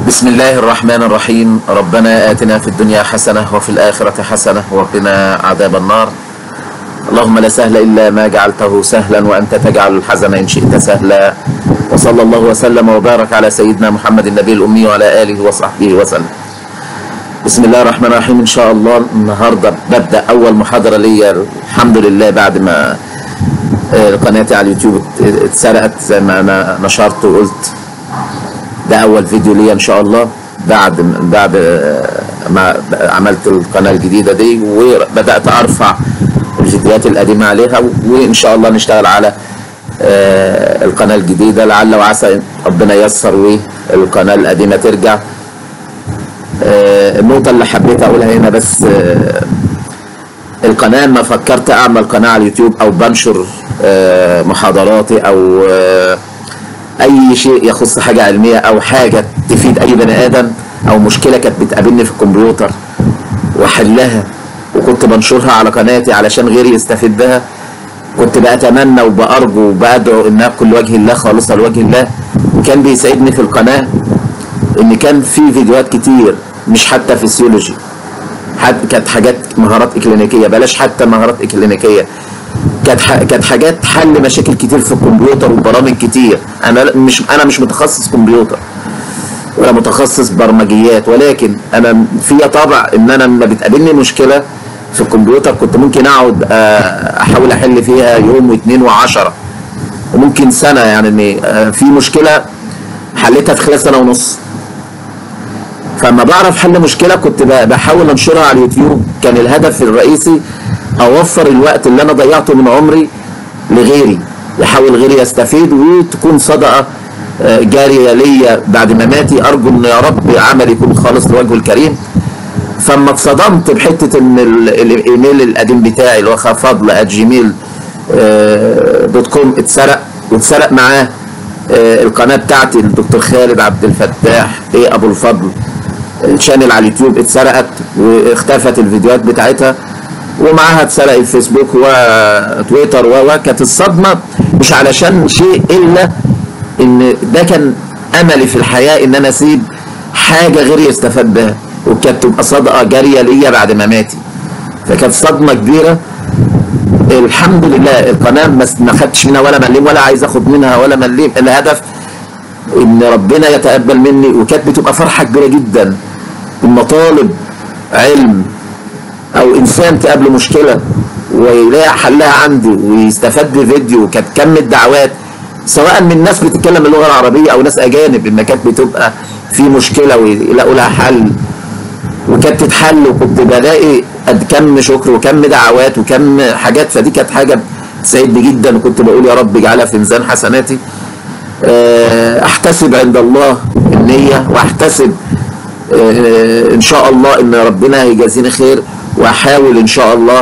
بسم الله الرحمن الرحيم ربنا آتنا في الدنيا حسنة وفي الآخرة حسنة وقنا عذاب النار اللهم لا سهل إلا ما جعلته سهلا وأنت تجعل الحزن إن شئت سهلا وصلى الله وسلم وبارك على سيدنا محمد النبي الأمي وعلى آله وصحبه وسلم بسم الله الرحمن الرحيم إن شاء الله النهاردة ببدأ أول محاضرة ليا الحمد لله بعد ما آه، قناتي على اليوتيوب اتسرقت زي ما أنا نشرت وقلت ده اول فيديو ليا ان شاء الله بعد بعد ما عملت القناه الجديده دي وبدات ارفع الفيديوهات القديمه عليها وان شاء الله نشتغل على آه، القناه الجديده لعل وعسى ربنا ييسر والقناه القديمه ترجع آه، النقطه اللي حبيت اقولها هنا بس آه، القناه ما فكرت اعمل قناه على اليوتيوب او بنشر آه، محاضراتي او آه، اي شيء يخص حاجه علميه او حاجه تفيد اي بني ادم او مشكله كانت بتقابلني في الكمبيوتر واحلها وكنت بنشرها على قناتي علشان غيري يستفيد بها كنت بأتمنى وبأرجو وبأدعو إنها بكل وجه الله خالصة لوجه الله وكان بيساعدني في القناة إن كان في فيديوهات كتير مش حتى فيسيولوجي حد كانت حاجات مهارات إكلينيكية بلاش حتى مهارات إكلينيكية كانت ح- كانت حاجات حل مشاكل كتير في الكمبيوتر وبرامج كتير انا لا- مش انا مش متخصص كمبيوتر ولا متخصص برمجيات ولكن انا فيا طبع ان انا لما بتقابلني مشكله في الكمبيوتر كنت ممكن اقعد آه، احاول احل فيها يوم واثنين وعشرة وممكن سنه يعني إن، آه، في مشكله حليتها في خلال سنه ونص فلما بعرف حل مشكله كنت ب- بحاول انشرها على اليوتيوب كان الهدف الرئيسي اوفر الوقت اللي انا ضيعته من عمري لغيري يحاول غيري يستفيد وتكون صدقه آه، جاريه ليا بعد مماتي ارجو ان يا رب عملي يكون خالص لوجهه الكريم فاما اتصدمت بحته ان ال- الايميل القديم بتاعي اللي هو فضل جيميل دوت كوم اتسرق واتسرق معاه آه، القناه بتاعتي الدكتور خالد عبد الفتاح ايه ابو الفضل الشانل على اليوتيوب اتسرقت واختفت الفيديوهات بتاعتها ومعاها اتسرق الفيسبوك وتويتر و و كانت الصدمه مش علشان شيء الا ان ده كان املي في الحياه ان انا اسيب حاجه غيري يستفاد بها وكانت تبقى صدقه جاريه ليا بعد مماتي فكانت صدمه كبيره الحمد لله القناه ما ما خدتش منها ولا مليم ولا عايز اخد منها ولا مليم الهدف ان ربنا يتقبل مني وكانت بتبقى فرحه كبيره جدا لما طالب علم او انسان تقابله مشكله ويلاقي حلها عندي ويستفاد بفيديو كانت كم الدعوات سواء من ناس بتتكلم اللغه العربيه او ناس اجانب لما كانت بتبقى في مشكله ويلاقوا لها حل وكانت تتحل وكنت بلاقي قد كم شكر وكم دعوات وكم حاجات فدي كانت حاجه تسعدني جدا وكنت بقول يا رب اجعلها في ميزان حسناتي آه، احتسب عند الله النيه واحتسب آه، ان شاء الله ان ربنا هيجازيني خير واحاول ان شاء الله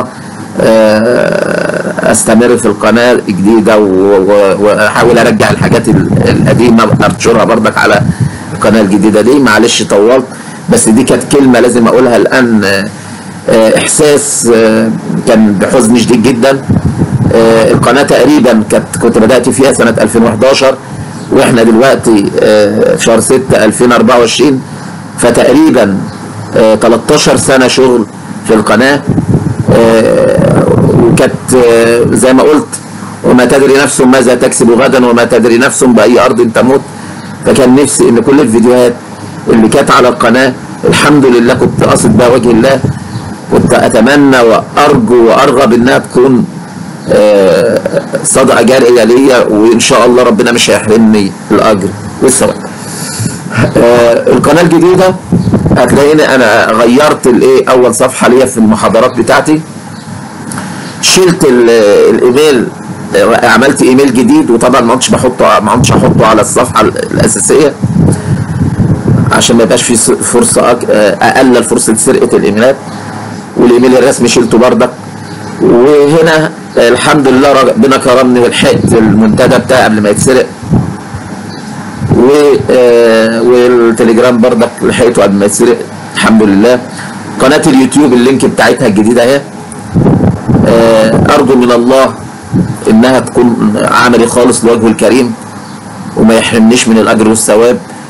آه، استمر في القناه الجديده و- و- واحاول ارجع الحاجات ال- القديمه انشرها برضك على القناه الجديده دي معلش طولت بس دي كانت كلمه لازم اقولها الان آه، آه، احساس آه، كان بحزن شديد جدا آه، القناه تقريبا كانت كنت بدات فيها سنه 2011 واحنا دلوقتي آه، في شهر 6 2024 فتقريبا آه، 13 سنه شغل في القناه آه، وكانت آه، زي ما قلت وما تدري نفس ماذا تكسب غدا وما تدري نفس باي ارض تموت فكان نفسي ان كل الفيديوهات اللي كانت على القناه الحمد لله كنت قاصد بها وجه الله كنت اتمنى وارجو وارغب انها تكون آه، صدقه جاريه ليا وان شاء الله ربنا مش هيحرمني الاجر والثواب. آه، القناه الجديده هتلاقيني انا غيرت الايه اول صفحه ليا في المحاضرات بتاعتي شلت ال- الايميل آه، عملت ايميل جديد وطبعا ما كنتش بحطه ما كنتش احطه على الصفحه الاساسيه عشان ما يبقاش في س- فرصه أك- آه، اقلل فرصه سرقه الايميلات والايميل الرسمي شلته بردك وهنا آه، الحمد لله ربنا كرمني ولحقت المنتدى بتاعي قبل ما يتسرق و آه، والتليجرام بردك لحقته قبل ما يتسرق الحمد لله قناه اليوتيوب اللينك بتاعتها الجديده اهي آه، ارجو من الله انها تكون عملي خالص لوجهه الكريم وما يحرمنيش من الاجر والثواب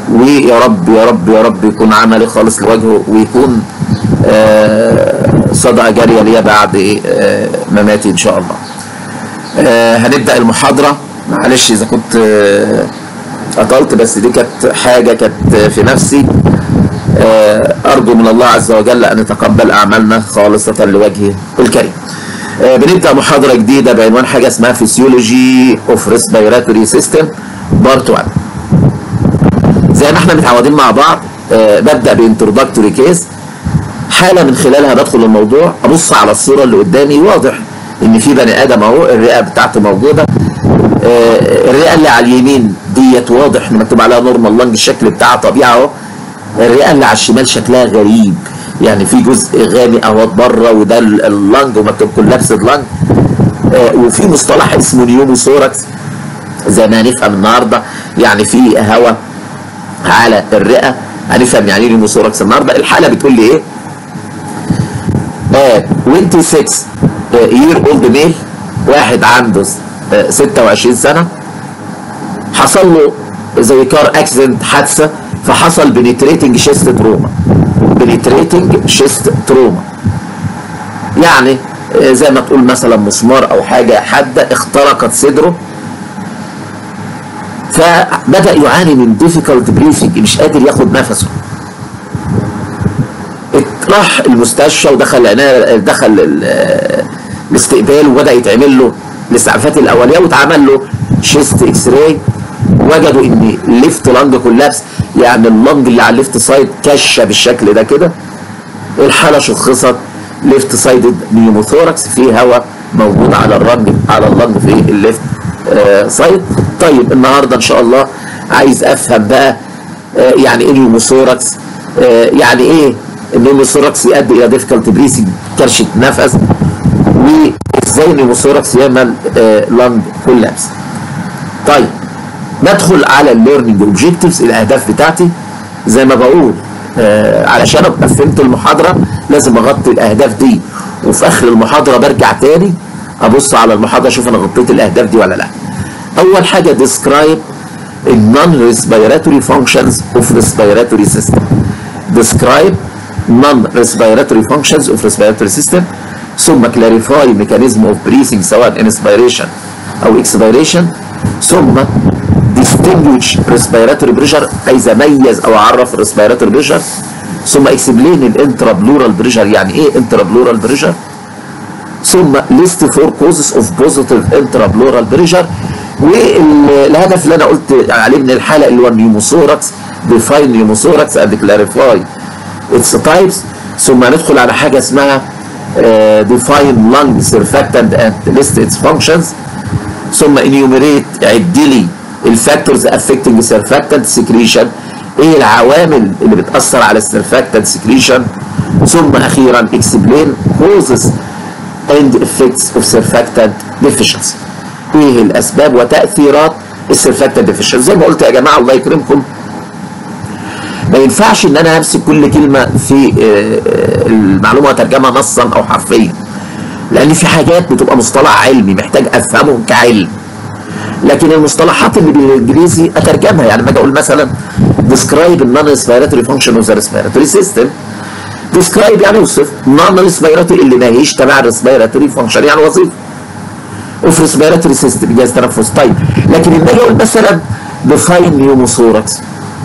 ويا رب يا رب يا رب يكون عملي خالص لوجهه ويكون آه، صدقه جاريه ليا بعد آه، مماتي ان شاء الله. آه، هنبدا المحاضره معلش اذا كنت آه، اطلت بس دي كانت حاجه كانت في نفسي آه، ارجو من الله عز وجل ان يتقبل اعمالنا خالصه لوجهه الكريم. آه، بنبدا محاضره جديده بعنوان حاجه اسمها فيسيولوجي اوف ريسبيراتوري سيستم بارت 1. زي ما احنا متعودين مع بعض آه، ببدا بانتروداكتوري كيس حاله من خلالها بدخل الموضوع ابص على الصوره اللي قدامي واضح ان في بني ادم اهو الرئه بتاعته موجوده آه، الرئه اللي على اليمين ديت واضح ان مكتوب عليها نورمال لانج الشكل بتاعها طبيعي اهو الرئه اللي على الشمال شكلها غريب يعني في جزء غامق اهوت بره وده ال- اللنج ومكتوب كولابسد لانج آه، وفي مصطلح اسمه نيوموثوركس زي ما هنفهم النهارده يعني في هواء على الرئه هنفهم يعني ايه نيوموثوركس النهارده الحاله بتقول لي ايه؟ آه 26 يير اولد ميل واحد عنده آه 26 سنه حصل له زي كار اكسيدنت حادثه فحصل بنتريتنج شيست تروما بنتريتنج شيست تروما يعني آه، زي ما تقول مثلا مسمار او حاجه حاده اخترقت صدره فبدا يعاني من ديفيكالت بريثنج مش قادر ياخد نفسه راح المستشفى ودخل عناية دخل ال- الاستقبال وبدا يتعمل له الاسعافات الاوليه واتعمل له شيست اكس راي وجدوا ان الليفت لانج كولابس يعني اللنج اللي على الليفت سايد كشه بالشكل ده كده الحاله شخصت ليفت سايد نيوموثوركس في هواء موجود على الرنج على اللنج في الليفت آه سايد طيب النهارده ان شاء الله عايز افهم بقى آه يعني ايه نيوموثوركس آه يعني ايه النيوموثوركس يؤدي الى ديفيكالت بريسنج كرشه نفس وازاي النيوموثوركس يعمل آه لانج كولابس طيب ندخل على الليرنينج اوبجيكتيفز الاهداف بتاعتي زي ما بقول آه علشان ابقى فهمت المحاضره لازم اغطي الاهداف دي وفي اخر المحاضره برجع تاني ابص على المحاضره اشوف انا غطيت الاهداف دي ولا لا اول حاجه describe non-respiratory functions of respiratory system describe non-respiratory functions of respiratory system ثم clarify mechanism of breathing سواء inspiration او expiration ثم distinguish respiratory pressure عايز اميز او اعرف respiratory pressure ثم explain الانترابلورال pressure يعني ايه intrapleural pressure ثم list four causes of positive intrapleural pressure والهدف اللي انا قلت عليه من الحلقه اللي هو النيوموثوركس define pneumothorax and clarify its types ثم ندخل على حاجه اسمها uh, define lung surfactant and list its functions ثم enumerate عد لي الفاكتورز affecting surfactant secretion ايه العوامل اللي بتاثر على السرفاكتنت سكريشن ثم اخيرا explain causes and effects of surfactant deficiency ايه الاسباب وتاثيرات السرفاكتنت deficiency زي ما قلت يا جماعه الله يكرمكم ما ينفعش ان انا امسك كل كلمه في آه، المعلومه واترجمها نصا او حرفيا لان في حاجات بتبقى مصطلح علمي محتاج افهمه كعلم لكن المصطلحات اللي بالانجليزي اترجمها يعني لما اجي اقول مثلا describe the non-respiratory function of the respiratory system describe يعني اوصف non-respiratory اللي ما هيش تبع الريسبيراتوري فانكشن يعني وظيفه اوف ريسبيراتوري سيستم جهاز تنفس طيب لكن لما اجي اقول مثلا define pneumothorax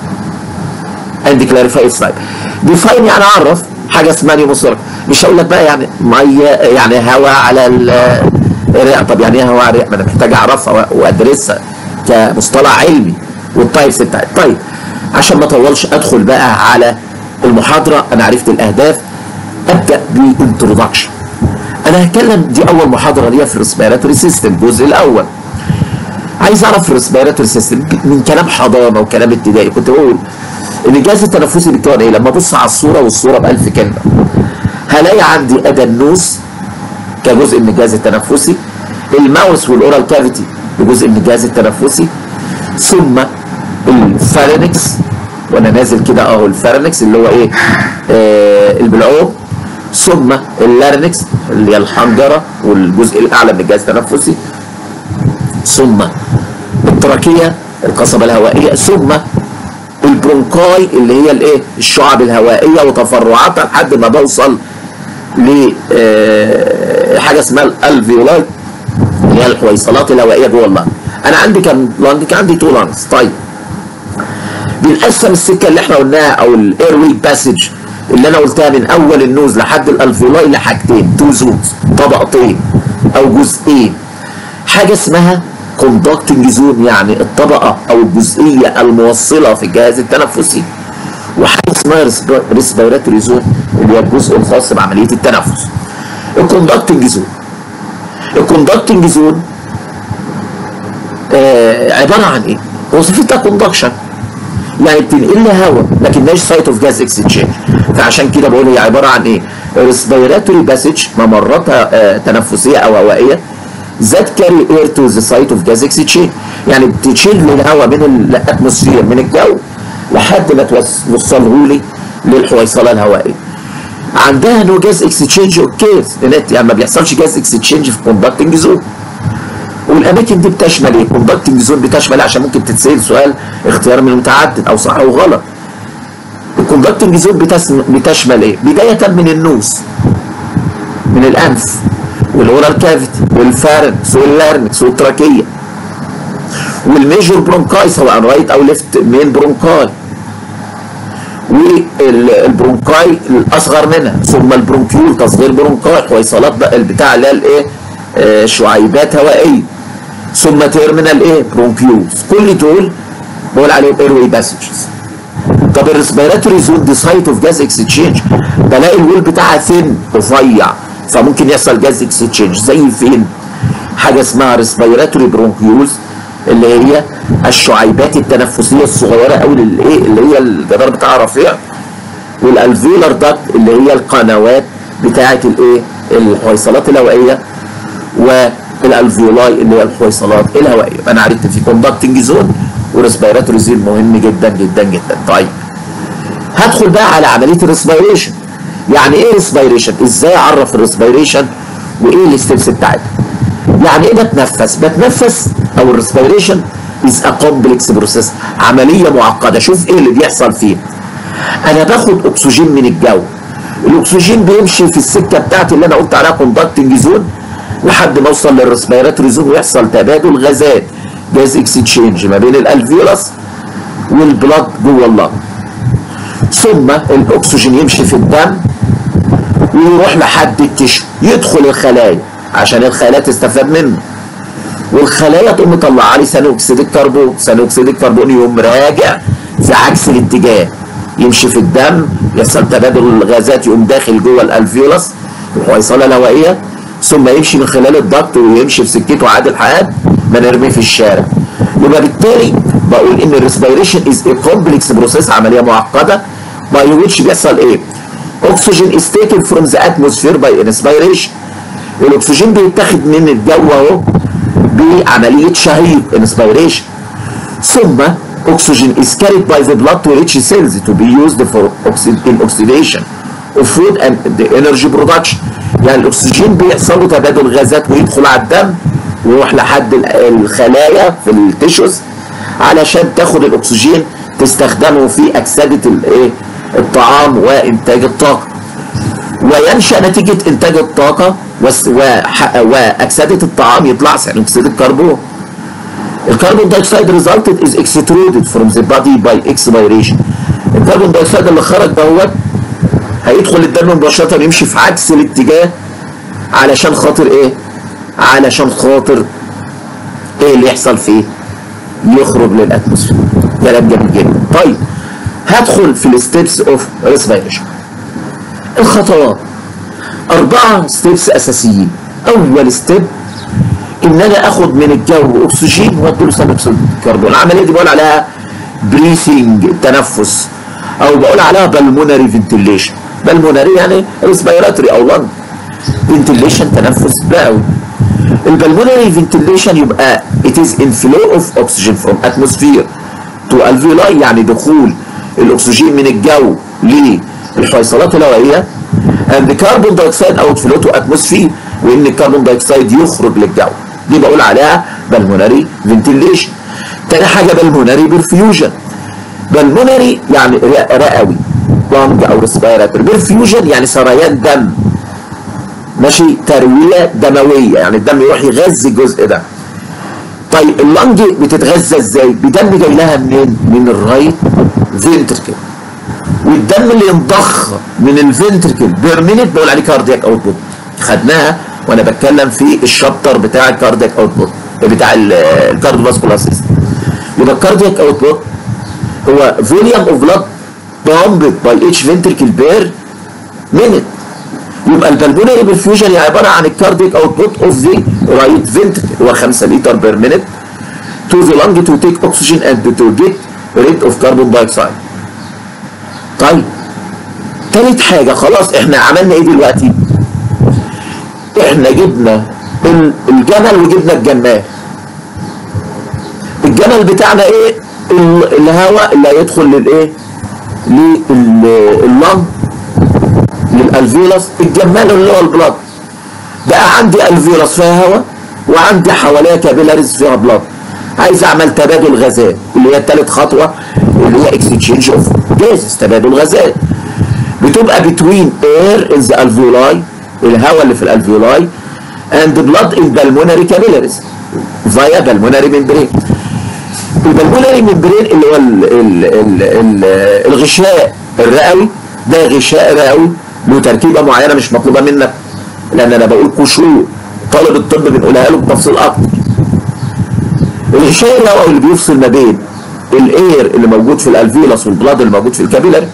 and clarify its type define يعني اعرف حاجه اسمها نيوموثوركس مش هقول لك بقى يعني ميه يعني هواء على ال- الرئه طب يعني ايه هواء على الرئه ما انا محتاج اعرفها وادرسها كمصطلح علمي والتايبس بتاعت طيب عشان ما اطولش ادخل بقى على المحاضره انا عرفت الاهداف ابدا بانترودكشن انا هتكلم دي اول محاضره ليا في الريسبيراتوري سيستم الجزء الاول عايز اعرف الريسبيراتوري سيستم من كلام حضانه وكلام ابتدائي كنت بقول ان الجهاز التنفسي بيتكون ايه لما ابص على الصوره والصوره بألف كلمه هلاقي عندي ادنوس كجزء من الجهاز التنفسي الماوس والاورال كافيتي بجزء من الجهاز التنفسي ثم الفارينكس وانا نازل كده اهو الفارينكس اللي هو ايه آه البلعوم ثم اللارنكس اللي هي الحنجره والجزء الاعلى من الجهاز التنفسي ثم التراكيه القصبه الهوائيه ثم البرونكاي اللي هي الايه الشعب الهوائيه وتفرعاتها لحد ما بوصل ل آه، حاجه اسمها الالفيولاي اللي هي الحويصلات الهوائيه جوه اللنج انا عندي كام لنج كان عندي تو لانجز طيب بنقسم السكه اللي احنا قلناها او الايروي باسج اللي انا قلتها من اول النوز لحد الالفيولاي لحاجتين تو زونز طبقتين او جزئين حاجه اسمها كوندكتنج زون يعني الطبقه او الجزئيه الموصله في الجهاز التنفسي وحاجه اسمها ريسبيراتوري زون اللي هي الجزء الخاص بعمليه التنفس الكوندكتنج زون الكوندكتنج زون آه عباره عن ايه؟ وظيفتها كوندكشن يعني بتنقل لي هواء لكن مش سايت اوف جاز اكسشينج فعشان كده بقول هي عباره عن ايه؟ ريسبيراتوري باسج ممراتها آه تنفسيه او هوائيه ذات كاري اير تو ذا سايت اوف جاز اكسشينج يعني بتشيل لي الهواء من الاتموسفير من الجو لحد ما توصله لي للحويصله الهوائيه عندها نو جاز اكسشينج اوكي يعني ما بيحصلش جاز اكسشينج في كوندكتنج زون والاماكن دي بتشمل ايه؟ كوندكتنج زون بتشمل عشان ممكن تتسال سؤال اختيار من المتعدد او صح او غلط. الكوندكتنج زون بتشمل ايه؟ بدايه من النوز من الانف والاورال كافيتي والفارنكس واللارنكس والتراكيه والميجور برونكاي سواء رايت او ليفت مين برونكاي والبرونكاي الاصغر منها ثم البرونكيول تصغير برونكاي حويصلات بقى البتاع اللي هي الايه آه شعيبات هوائيه ثم تيرمينال ايه برونكيولز كل دول بقول عليهم ايروي باسجز طب الريسبيراتوري زون دي سايت اوف جاز اكسشينج بلاقي الوول بتاعها ثين رفيع فممكن يحصل جاز اكسشينج زي فين حاجه اسمها ريسبيراتوري برونكيولز اللي هي الشعيبات التنفسيه الصغيره قوي اللي ايه اللي هي الجدار بتاعها رفيع والالفيولار داكت اللي هي القنوات بتاعه الايه الحويصلات الهوائيه والالفيولاي اللي هي الحويصلات الهوائيه يبقى انا عرفت في كوندكتنج زون وريسبيراتوري زون مهم جدا جدا جدا طيب هدخل بقى على عمليه الريسبيريشن يعني ايه ريسبيريشن ازاي اعرف الريسبيريشن وايه الستبس بتاعتها يعني ايه بتنفس بتنفس او الريسبيريشن از ا كومبلكس بروسيس عمليه معقده شوف ايه اللي بيحصل فيه انا باخد اكسجين من الجو الاكسجين بيمشي في السكه بتاعتي اللي انا قلت عليها كوندكتنج زون لحد ما اوصل للريسبيراتوري زون ويحصل تبادل غازات جاز اكسشينج ما بين الالفيولاس والبلاد جوه اللنج ثم الاكسجين يمشي في الدم ويروح لحد التشو يدخل الخلايا عشان الخلايا تستفاد منه والخلايا تقوم مطلعه لي ثاني اكسيد الكربون ثاني اكسيد الكربون يقوم راجع في عكس الاتجاه يمشي في الدم يحصل تبادل الغازات يقوم داخل جوه الالفيولاس الحويصله الهوائيه ثم يمشي من خلال الضغط ويمشي في سكته عادل حاد ما نرميه في الشارع يبقى بالتالي بقول ان الريسبيريشن از ا كومبلكس بروسيس عمليه معقده باي ويتش بيحصل ايه؟ اكسجين از تيكن فروم ذا اتموسفير باي انسبيريشن الاكسجين بيتاخد من الجو اهو بعمليه شهيق انسبيريشن ثم oxygen is carried by the blood to rich cells to be used for oxid in oxidation of food and the energy production يعني الاكسجين بيحصل له تبادل غازات ويدخل على الدم ويروح لحد الخلايا في التيشوز علشان تاخد الاكسجين تستخدمه في اكسده الايه الطعام وانتاج الطاقه وينشا نتيجه انتاج الطاقه واكسده الطعام يطلع ثاني اكسيد الكربون الكربون دايوكسيد resulted is extruded from the body by expiration الكربون دايوكسيد اللي خرج دوت هيدخل الدم مباشره يمشي في عكس الاتجاه علشان خاطر ايه علشان خاطر ايه اللي يحصل فيه يخرج للاتموسفير كلام جميل جدا طيب هدخل في الستبس اوف ريسبيريشن الخطوات أربعة ستيبس أساسيين أول ستيب إن أنا آخد من الجو أكسجين وأديله ثاني أكسيد الكربون العملية دي بقول عليها بريثنج تنفس أو بقول عليها بالمونري فنتيليشن بالمونري يعني ريسبيراتوري أو لنج فنتيليشن تنفس بقوي البلمونري فنتيليشن يبقى it is inflow of oxygen from atmosphere to alveoli يعني دخول الأكسجين من الجو للحويصلات الهوائية and the carbon dioxide outflow to atmosphere وان الكربون دايوكسيد يخرج للجو دي بقول عليها بالمونري فنتيليشن تاني حاجه بالمونري برفيوجن بالمونري يعني رئوي لانج او ريسبيراتوري برفيوجن يعني سريان دم ماشي ترويه دمويه يعني الدم يروح يغذي الجزء ده طيب اللنج بتتغذى ازاي بدم جاي لها منين من الرايت فينتركل والدم اللي ينضخ من الفنتركل بير مينيت بقول عليه كاردياك اوتبوت خدناها وانا بتكلم في الشابتر بتاع الكاردياك اوتبوت بتاع الكارديو فاسكولار سيستم يبقى الكاردياك اوتبوت هو فوليوم اوف بلاد بامبد باي اتش فنتركل بير مينيت يبقى البلمونري برفيوجن هي عباره عن الكاردياك اوتبوت اوف ذا رايت فنتركل هو 5 لتر بير مينيت to the lung to take oxygen and to get rid of carbon dioxide طيب تالت حاجة خلاص احنا عملنا ايه دلوقتي احنا جبنا الجمل وجبنا الجمال الجمل بتاعنا ايه الهواء اللي هيدخل للايه لللنج للالفيولس الجمال اللي هو البلاد بقى عندي الفيولس فيها هواء وعندي حواليها كابيلاريز فيها بلاد عايز اعمل تبادل غازات اللي هي الثالث خطوه اللي هي اكسشينج اوف جازز تبادل غازات بتبقى بتوين اير ان ذا الفيولاي الهواء اللي في الالفيولاي اند بلاد ان بالمونري كابيلاريز فايا بالمونري ممبرين البلمونري ممبرين اللي هو ال ال ال ال الغشاء الرئوي ده غشاء رئوي له تركيبه معينه مش مطلوبه منك لان انا بقول قشور طالب الطب بنقولها له بتفصيل اكتر الغشاء الرئوي اللي بيفصل ما بين الاير اللي موجود في الالفيولس والبلاد اللي موجود في الكابيلاري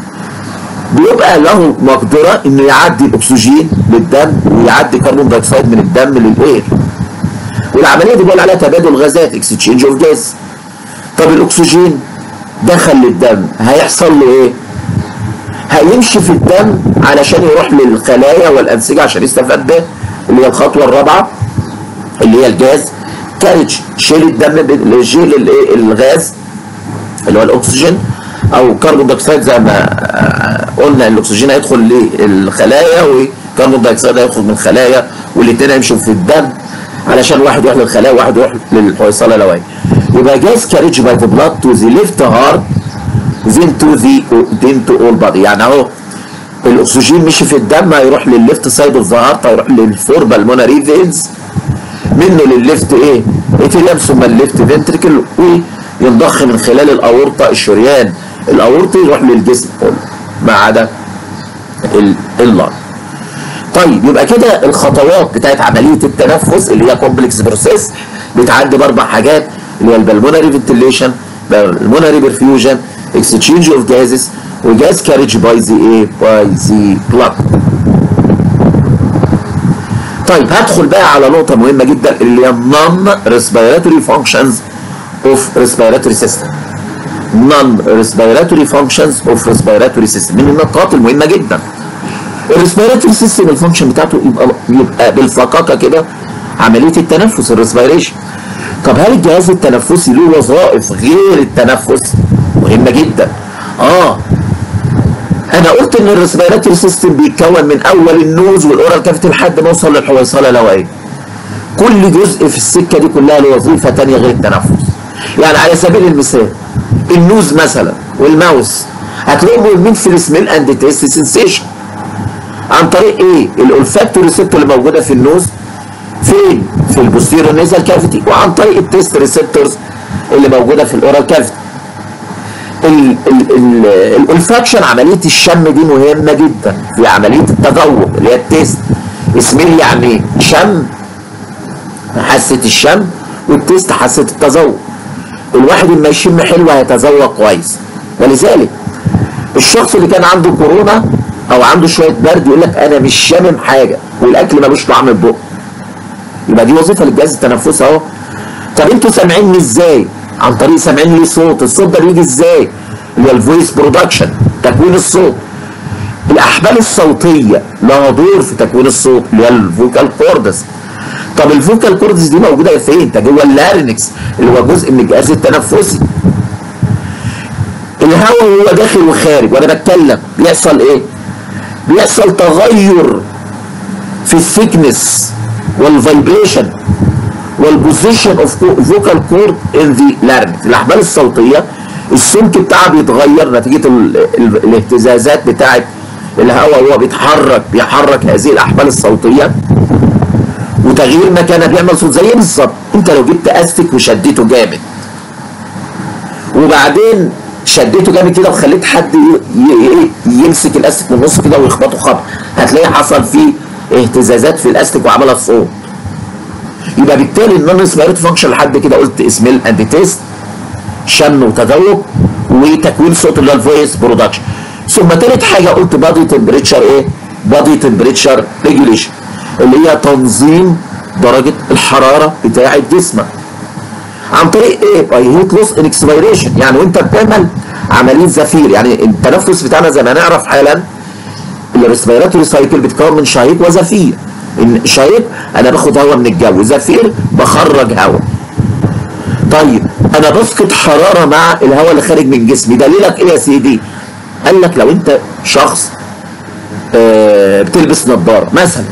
بيبقى له مقدره انه يعدي الاكسجين للدم ويعدي كربون دايوكسيد من الدم للاير والعمليه دي بيقول عليها تبادل غازات اكسشينج اوف جاز طب الاكسجين دخل للدم هيحصل له ايه هيمشي في الدم علشان يروح للخلايا والانسجه عشان يستفاد به اللي هي الخطوه الرابعه اللي هي الجاز كارج شيل الدم شيل الايه الغاز اللي هو الاكسجين او كربون دايوكسيد زي ما قلنا الاكسجين هيدخل للخلايا وكربون دايوكسيد هيدخل من الخلايا والاثنين هيمشوا في الدم علشان واحد يروح للخلايا وواحد يروح للحويصله اللويه يبقى جاز كارج باي ذا بلاد تو ذا ليفت هارت then to the then to all body يعني اهو الاكسجين مشي في الدم هيروح للليفت سايد اوف ذا هارت هيروح للفور بالمونري فينز منه للليفت ايه؟ اتيليم ثم الليفت فنتريكل وينضخ من خلال الاورطه الشريان الاورطي يروح للجسم كله ما عدا اللنج طيب يبقى كده الخطوات بتاعت عمليه التنفس اللي هي كومبلكس بروسيس بتعدي باربع حاجات اللي هي البلمونري فنتيليشن بالمونري برفيوجن اكسشينج اوف جازز وجاز كارج باي ذا ايه باي ذا بلاد طيب هدخل بقى على نقطة مهمة جدا اللي هي النون ريسبيراتوري فانكشنز اوف ريسبيراتوري سيستم نون ريسبيراتوري فانكشنز اوف ريسبيراتوري سيستم من النقاط المهمة جدا الريسبيراتوري سيستم الفانكشن بتاعته يبقى يبقى بالفقاقة كده عملية التنفس الريسبيريشن طب هل الجهاز التنفسي له وظائف غير التنفس؟ مهمة جدا اه انا قلت ان الريسبيراتوري سيستم بيتكون من اول النوز والاورال كافيتي لحد ما اوصل للحويصله اللوعيه كل جزء في السكه دي كلها له وظيفه ثانيه غير التنفس يعني على سبيل المثال النوز مثلا والماوس هتلاقيهم مهمين في السميل اند تيست سنسيشن عن طريق ايه الالفاكتوري ريسبتور اللي موجوده في النوز فين في البوستيريور نيزال كافيتي وعن طريق التيست ريسبتورز اللي موجوده في الاورال كافيتي الالفاكشن عمليه الشم دي مهمه جدا في عمليه التذوق اللي هي التيست اسميل يعني شم حاسه الشم والتيست حاسه التذوق الواحد لما يشم حلو هيتذوق كويس ولذلك الشخص اللي كان عنده كورونا او عنده شويه برد يقول لك انا مش شامم حاجه والاكل ملوش طعم في بقه يبقى دي وظيفه للجهاز التنفسي اهو طب انتوا سامعيني ازاي؟ عن طريق سامعين لي صوت الصوت ده بيجي ازاي اللي هي الفويس برودكشن تكوين الصوت الاحبال الصوتيه لها دور في تكوين الصوت اللي هي الفوكال كوردس طب الفوكال كوردس دي موجوده فين ده جوه اللارينكس اللي هو جزء من الجهاز التنفسي الهواء وهو داخل وخارج وانا بتكلم بيحصل ايه بيحصل تغير في الثيكنس والفايبريشن والبوزيشن اوف فوكال كورد ان ذا لارنكس الاحبال الصوتيه السمك بتاعها بيتغير نتيجه ال ال الاهتزازات بتاعه الهواء وهو بيتحرك بيحرك هذه الاحبال الصوتيه وتغيير مكانها بيعمل صوت زي بالظبط انت لو جبت استك وشديته جامد وبعدين شديته جامد كده وخليت حد يمسك الاستك من النص كده ويخبطه خبط هتلاقي حصل فيه اهتزازات في الاستك وعملها صوت يبقى بالتالي النون ريسبيرتوري فانكشن لحد كده قلت سميل اند تيست شم وتذوق وتكوين صوت اللي هو الفويس برودكشن ثم تالت حاجه قلت بادي تمبريتشر ايه؟ بادي تمبريتشر ريجوليشن اللي هي تنظيم درجه الحراره بتاعه جسمك عن طريق ايه؟ باي هيت لوس ان اكسبيريشن يعني وانت بتعمل عمليه زفير يعني التنفس بتاعنا زي ما نعرف حالا الريسبيراتوري سايكل بتتكون من شهيق وزفير شهيق انا باخد هواء من الجو زفير بخرج هواء طيب انا بفقد حراره مع الهواء اللي خارج من جسمي دليلك ايه يا سيدي قال لك لو انت شخص آه بتلبس نظاره مثلا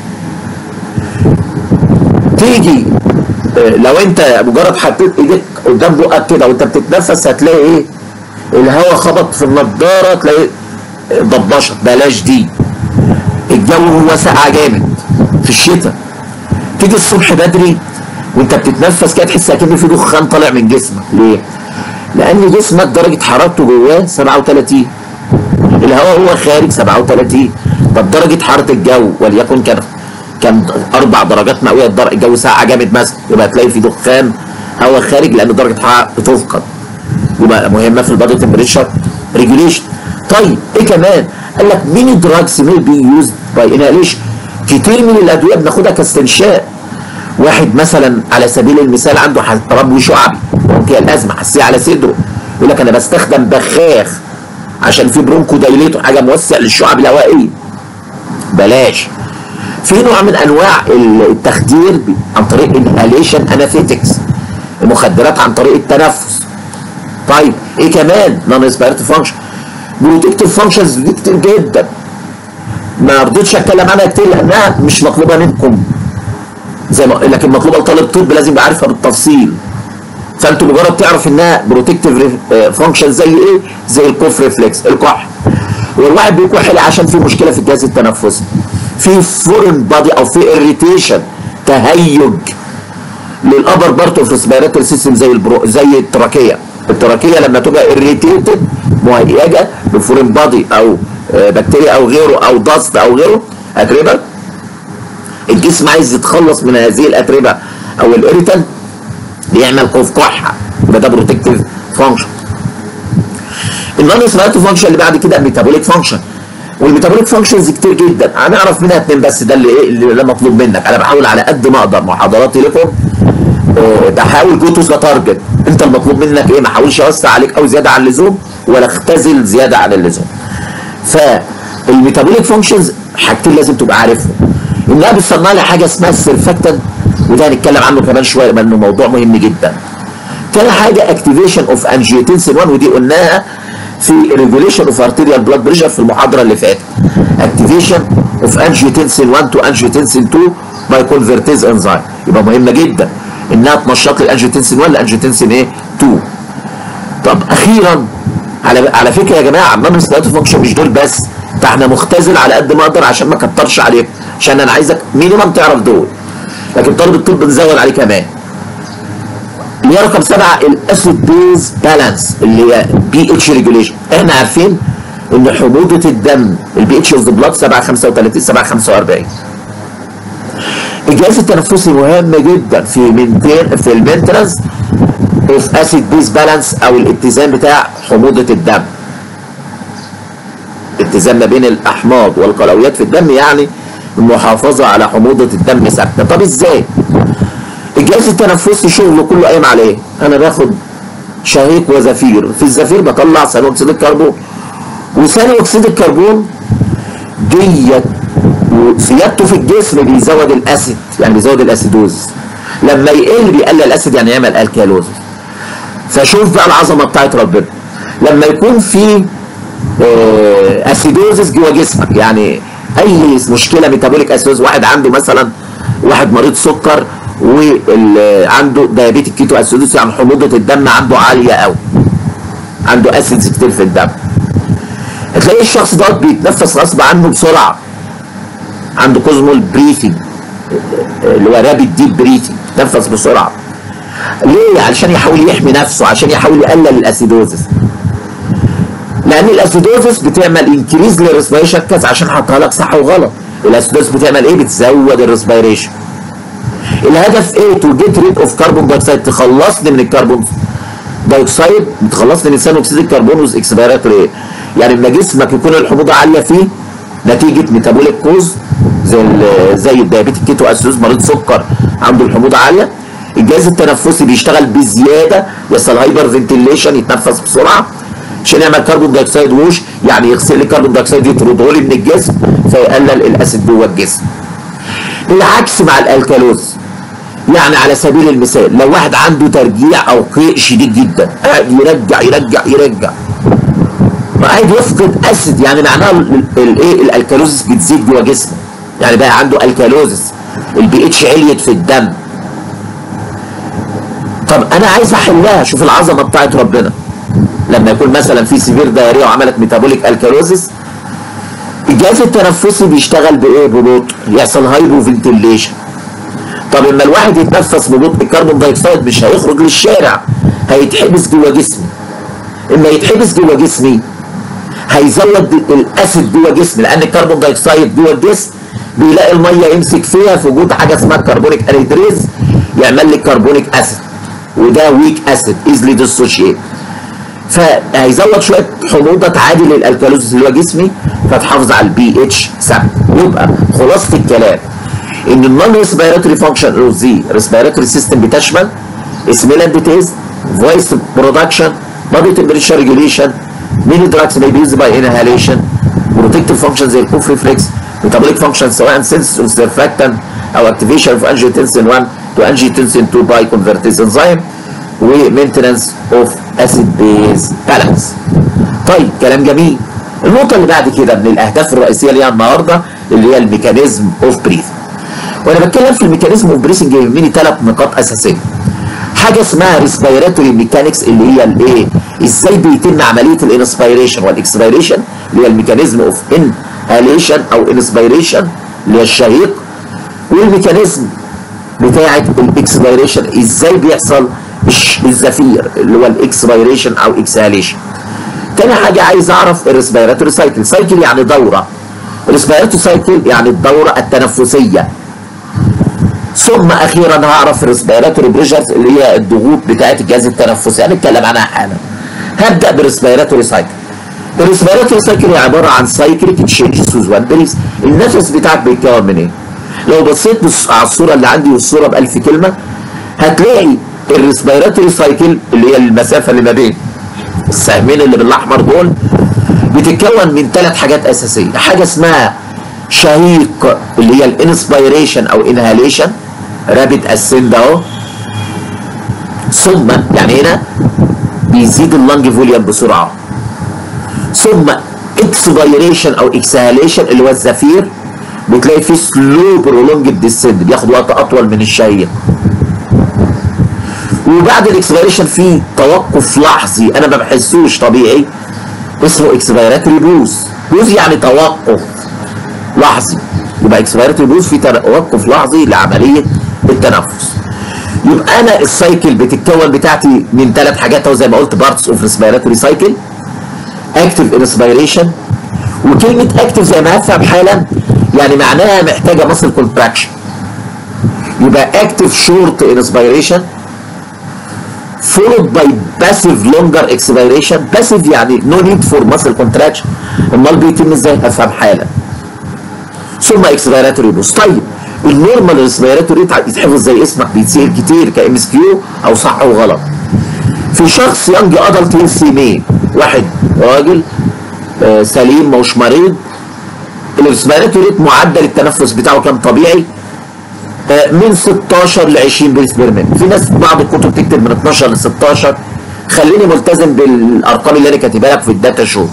تيجي آه لو انت مجرد حطيت ايديك قدام بقك كده وانت بتتنفس هتلاقي ايه الهواء خبط في النضاره تلاقي ضبشت بلاش دي الجو هو ساقع جامد في الشتاء تيجي الصبح بدري وانت بتتنفس كده تحس اكن في دخان طالع من جسمك ليه؟ لان جسمك درجه حرارته جواه 37 الهواء هو خارج 37 طب درجه حراره الجو وليكن كان كان اربع درجات مئويه الجو ساقع جامد مثلا يبقى تلاقي في دخان هواء خارج لان درجه الحراره بتفقد يبقى مهمه في البادي تمبريتشر ريجوليشن طيب ايه كمان؟ قال لك مين دراجز مي بي يوزد باي انهاليشن كتير من الادويه بناخدها كاستنشاق واحد مثلا على سبيل المثال عنده ربو شعبي ممكن الازمه حساسيه على صدره يقول لك انا بستخدم بخاخ عشان في برونكو دايليتور حاجه موسع للشعب الهوائيه بلاش في نوع من انواع التخدير عن طريق انهاليشن اناثيتكس المخدرات عن طريق التنفس طيب ايه كمان نون ريسبيرتوري فانكشن بروتكتيف فانكشنز دي كتير جدا ما رضيتش اتكلم عنها كتير لانها مش مطلوبه منكم زي ما لكن مطلوبه لطالب طب لازم يبقى عارفها بالتفصيل فانتوا مجرد تعرف انها بروتكتيف فانكشن زي ايه؟ زي الكوف ريفلكس الكح والواحد بيكح عشان في مشكله في الجهاز التنفسي في فورن بادي او في اريتيشن تهيج للابر بارت اوف ريسبيراتوري سيستم زي البرو زي التراكيه التراكيه لما تبقى اريتيتد مهيجه بفورين بادي او بكتيريا او غيره او داست او غيره اتربه الجسم عايز يتخلص من هذه الاتربه او الاريتال بيعمل خوف كحه يبقى ده بروتكتيف فانكشن النون ريسبيراتوري فانكشن اللي بعد كده ميتابوليك فانكشن والميتابوليك فانكشنز كتير جدا هنعرف منها اتنين بس ده اللي ايه اللي مطلوب منك انا بحاول على قد ما اقدر محاضراتي لكم أه بحاول جو تو ذا تارجت انت المطلوب منك ايه ما احاولش اوسع عليك او زياده عن اللزوم ولا اختزل زياده عن اللزوم فالميتابوليك فانكشنز حاجتين لازم تبقى عارفهم انها بتصنع لي حاجه اسمها السيرفكتن وده هنتكلم عنه كمان شويه لانه موضوع مهم جدا تاني حاجه اكتيفيشن اوف انجيوتنسين 1 ودي قلناها في ريجوليشن اوف ارتيريال بلاد بريشر في المحاضره اللي فاتت اكتيفيشن اوف انجيوتنسين 1 تو انجيوتنسين 2 باي كونفرتيز انزيم يبقى مهمه جدا انها تنشط لي الانجيوتنسين 1 لانجيوتنسين ايه 2 طب اخيرا على على فكره يا جماعه النون ريسبيراتوري فانكشن مش دول بس ده احنا مختزل على قد ما اقدر عشان ما اكترش عليك عشان انا عايزك مينيمم تعرف دول لكن طالب الطب نزود عليه كمان اللي هي رقم سبعه الاسيد بيز بالانس اللي هي بي اتش ريجوليشن احنا عارفين ان حموضه الدم البي اتش اوف ذا بلاد 7 35 7 45 الجهاز التنفسي مهم جدا في مينتين في المينتنس اوف اسيد بيز بالانس او الاتزان بتاع حموضه الدم اتزان ما بين الاحماض والقلويات في الدم يعني المحافظه على حموضه الدم ثابته طب ازاي الجهاز التنفسي شغله كله قايم على ايه انا باخد شهيق وزفير في الزفير بطلع ثاني اكسيد الكربون وثاني اكسيد الكربون ديت وزيادته في الجسم بيزود الاسيد يعني بيزود الاسيدوز لما يقل بيقلل الاسيد يعني يعمل الكالوز فشوف بقى العظمه بتاعت ربنا لما يكون في اسيدوزس جوه جسمك يعني اي مشكله ميتابوليك اسيدوز واحد عنده مثلا واحد مريض سكر وعنده دايابيتيك كيتو اسيدوز يعني حموضه الدم عنده عاليه قوي عنده اسيدز كتير في الدم هتلاقي الشخص دوت بيتنفس غصب عنه بسرعه عنده كوزمول بريثنج اللي هو رابيد ديب بريثنج تنفس بسرعه ليه علشان يحاول يحمي نفسه عشان يحاول يقلل الاسيدوزس لان الاسيدوزس بتعمل انكريز للريسبيريشن كذا عشان حطها لك صح وغلط الاسيدوزس بتعمل ايه بتزود الريسبيريشن الهدف ايه تو جيت ريد اوف كربون دايوكسيد تخلصني من الكربون دايوكسيد بتخلصني من ثاني اكسيد الكربون وز اكسبيراتوري ايه يعني لما جسمك يكون الحموضه عاليه فيه نتيجه ميتابوليك كوز زي زي الديابيتيك كيتو اسوس مريض سكر عنده الحموضه عاليه الجهاز التنفسي بيشتغل بزياده يحصل هايبر فنتيليشن يتنفس بسرعه عشان يعمل كربون دايوكسيد ووش يعني يغسل لي الكربون دايوكسيد يطرده لي من الجسم فيقلل الاسيد جوه الجسم العكس مع الالكالوز يعني على سبيل المثال لو واحد عنده ترجيع او قيء شديد جدا قاعد يرجع يرجع يرجع وقاعد يفقد اسيد يعني معناها الايه الالكالوزس بتزيد جوه جسمه يعني بقى عنده الكالوزس البي اتش عليت في الدم طب انا عايز احلها شوف العظمه بتاعت ربنا لما يكون مثلا في سيفير دايريا وعملت ميتابوليك الكالوزس الجهاز التنفسي بيشتغل بايه ببطء يحصل هايبو فنتيليشن طب اما الواحد يتنفس ببطء الكربون دايوكسيد مش هيخرج للشارع هيتحبس جوه جسمي اما يتحبس جوه جسمي هيزود الاسيد جوه جسمي لان الكربون دايوكسيد جوه الجسم بيلاقي الميه يمسك فيها في وجود حاجه اسمها كربونيك انيدريز يعمل لي كربونيك اسيد وده ويك اسيد ايزلي ديسوشيت فهيزود شويه حموضه تعادل للالكالوز اللي هو جسمي فتحافظ على البي اتش ثابت يبقى خلاصه الكلام ان النون ريسبيراتوري فانكشن او زي ريسبيراتوري سيستم بتشمل سميل تيست فويس برودكشن بادي تمبريتشر ريجوليشن مين دراجز may be used by inhalation بروتكتيف فانكشن زي الكوف ريفلكس ميتابوليك فانكشن سواء سنس اوف سيرفاكتنت او اكتيفيشن اوف انجيوتنسين 1 تو انجيوتنسين 2 باي كونفرتيز انزيم ومينتنس اوف اسيد بيز بالانس طيب كلام جميل النقطه اللي بعد كده من الاهداف الرئيسيه ليها النهارده اللي هي الميكانيزم اوف بريث وانا بتكلم في الميكانيزم اوف بريثنج يهمني ثلاث نقاط اساسيه حاجه اسمها ريسبيراتوري ميكانكس اللي هي الايه ازاي بيتم عمليه الانسبيريشن والاكسبيريشن اللي هي الميكانيزم اوف انهاليشن او انسبيريشن اللي هي الشهيق والميكانيزم بتاعه الاكسبيريشن ازاي بيحصل الزفير اللي هو الاكسبيريشن او اكسهاليشن تاني حاجه عايز اعرف الريسبيراتوري سايكل سايكل يعني دوره الريسبيراتوري سايكل يعني الدوره التنفسيه ثم اخيرا هعرف الريسبيراتوري بريشرز اللي هي الضغوط بتاعه الجهاز التنفسي هنتكلم عنها حالا هبدا بالريسبيراتوري سايكل الريسبيراتوري سايكل هي عباره عن سايكليك تشينجز وان بريس النفس بتاعك بيتكون من ايه؟ لو بصيت على الصوره اللي عندي والصوره بألف كلمه هتلاقي الريسبيراتوري سايكل اللي هي المسافه اللي ما بين السهمين اللي بالاحمر دول بتتكون من ثلاث حاجات اساسيه حاجه اسمها شهيق اللي هي الانسبيريشن او انهاليشن رابد اسند اهو ثم يعني هنا بيزيد اللنج فوليوم بسرعه ثم اكسبيريشن او اكسهاليشن اللي هو الزفير بتلاقي فيه سلو برولونج ديسند بياخد وقت اطول من الشهيق وبعد الاكسبيريشن في توقف لحظي انا ما بحسوش طبيعي اسمه اكسبيراتوري بوز بوز يعني توقف لحظي يبقى اكسبيراتوري بوز في توقف لحظي لعمليه التنفس يبقى انا السايكل بتتكون بتاعتي من ثلاث حاجات اهو زي ما قلت بارتس اوف ريسبيراتوري سايكل اكتف انسبيريشن وكلمه اكتف زي ما هفهم حالا يعني معناها محتاجه مصل كونتراكشن يبقى اكتف شورت انسبيريشن followed by passive longer expiration passive يعني no need for muscle contraction امال بيتم ازاي افهم حالا ثم expiratory boost طيب النورمال ريسبيراتوري يتحفظ زي اسمك بيتسال كتير كام اس كيو او صح او غلط في شخص يانج ادلت هيلثي مين واحد راجل آه سليم مش مريض الريسبيراتوري معدل التنفس بتاعه كام طبيعي من 16 ل 20 بريس بير مينت في ناس بعض الكتب تكتب من 12 ل 16 خليني ملتزم بالارقام اللي انا كاتبها لك في الداتا شو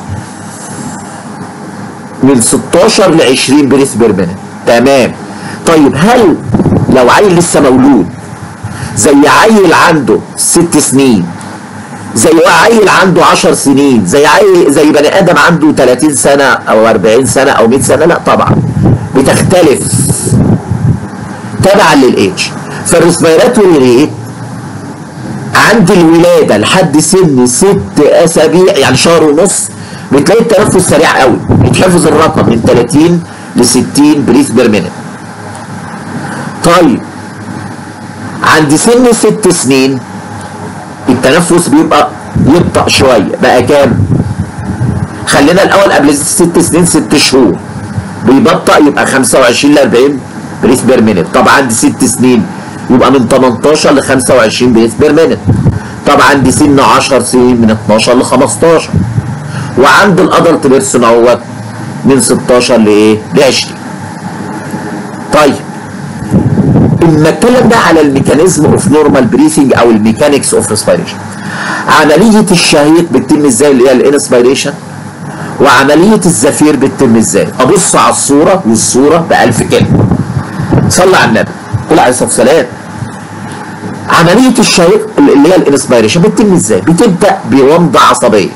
من 16 ل 20 بريس بير مينت تمام طيب هل لو عيل لسه مولود زي عيل عنده ست سنين زي عيل عنده 10 سنين زي عيل زي بني ادم عنده 30 سنه او 40 سنه او 100 سنه لا طبعا بتختلف تبعا للايدج فالريسبيراتوري ريت عند الولاده لحد سن ست اسابيع يعني شهر ونص بتلاقي التنفس سريع قوي يتحفظ الرقم من 30 ل 60 بريث بير مينت طيب عند سن ست سنين التنفس بيبقى يبطأ شويه بقى كام؟ خلينا الاول قبل ست سنين ست شهور بيبطأ يبقى 25 ل 40 بريث بير مينت طب عند ست سنين يبقى من 18 ل 25 بريث بير مينت طب عند سن 10 سنين من 12 ل 15 وعند الادلت بيرسون اهوت من 16 لايه؟ ل 20 طيب اما اتكلم بقى على الميكانيزم اوف نورمال بريثنج او الميكانكس اوف ريسبيريشن عمليه الشهيق بتتم ازاي اللي هي الانسبيريشن وعمليه الزفير بتتم ازاي ابص على الصوره والصوره بألف كلمه صلى على النبي قول عليه الصلاه والسلام عمليه الشهيق اللي هي الانسبيريشن بتتم ازاي بتبدا بومضه عصبيه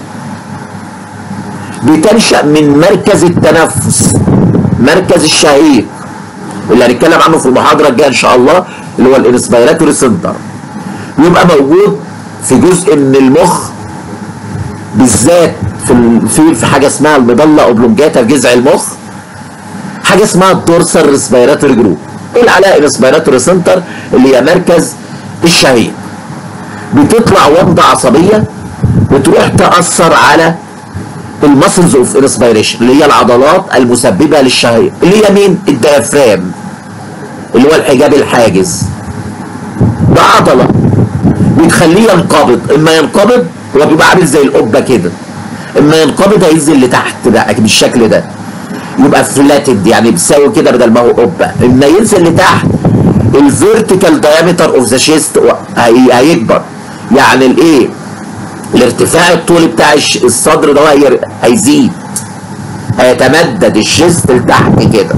بتنشا من مركز التنفس مركز الشهيق اللي هنتكلم عنه في المحاضره الجايه ان شاء الله اللي هو الانسبيراتوري سنتر يبقى موجود في جزء من المخ بالذات في في في حاجه اسمها المضله اوبلونجاتا في جذع المخ حاجه اسمها الدورسال ريسبيراتوري جروب قول عليها انسبيراتوري سنتر اللي هي مركز الشهيق بتطلع ومضه عصبيه بتروح تاثر على المسلز اوف انسبيريشن اللي هي العضلات المسببه للشهيق اللي هي مين؟ الديافرام اللي هو الحجاب الحاجز ده عضله بتخليه ينقبض اما ينقبض هو بيبقى عامل زي القبه كده اما ينقبض هينزل لتحت بقى بالشكل ده يبقى فلاتد يعني بيساوي كده بدل ما هو قبه اما ينزل لتحت الفيرتيكال دايمتر اوف ذا شيست هيكبر يعني الايه الارتفاع الطولي بتاع الصدر ده هيزيد هيتمدد الشيست لتحت كده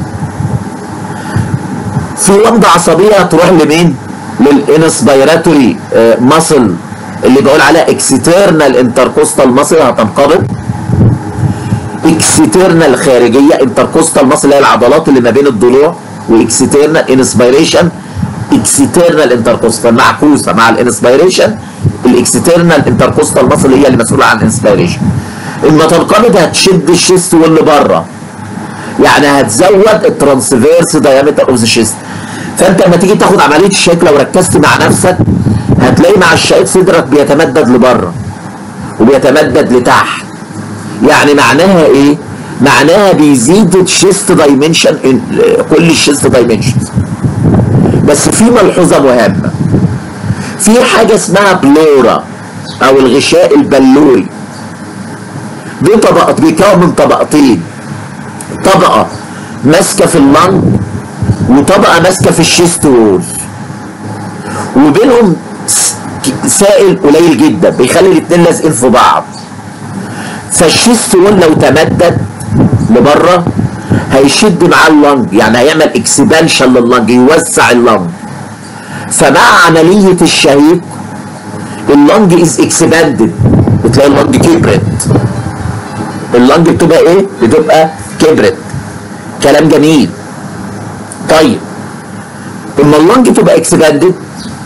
في ومضة عصبية تروح لمين؟ للانسبيراتوري ماسل اللي بقول عليها اكسترنال انتركوستال ماسل هتنقبض اكسترنال خارجية انتركوستال ماسل اللي هي العضلات اللي ما بين الضلوع واكسترنال انسبيريشن اكسترنال انتركوستال معكوسة مع الانسبيريشن الاكسترنال انتركوستال ماسل هي اللي مسؤوله عن الانسبيريشن اما تنقبض هتشد الشيست واللي بره يعني هتزود الترانسفيرس دايمتر اوف ذا شيست فانت لما تيجي تاخد عمليه الشيك لو ركزت مع نفسك هتلاقي مع الشيك صدرك بيتمدد لبره وبيتمدد لتحت يعني معناها ايه؟ معناها بيزيد الشيست دايمنشن كل الشيست دايمنشنز بس في ملحوظه مهمه في حاجة اسمها بلورا او الغشاء البلوري دي طبقات بيكون من طبقتين طبقة ماسكة في اللنج وطبقة ماسكة في الشيست وول وبينهم سائل قليل جدا بيخلي الاتنين لازقين في بعض فالشيست وول لو تمدد لبره هيشد معاه اللنج يعني هيعمل اكسبانشن لللنج يوسع اللنج فمع عملية الشهيق اللنج از اكسباندد بتلاقي اللنج كبرت اللنج بتبقى ايه؟ بتبقى كبرت كلام جميل طيب اما اللنج تبقى اكسباندد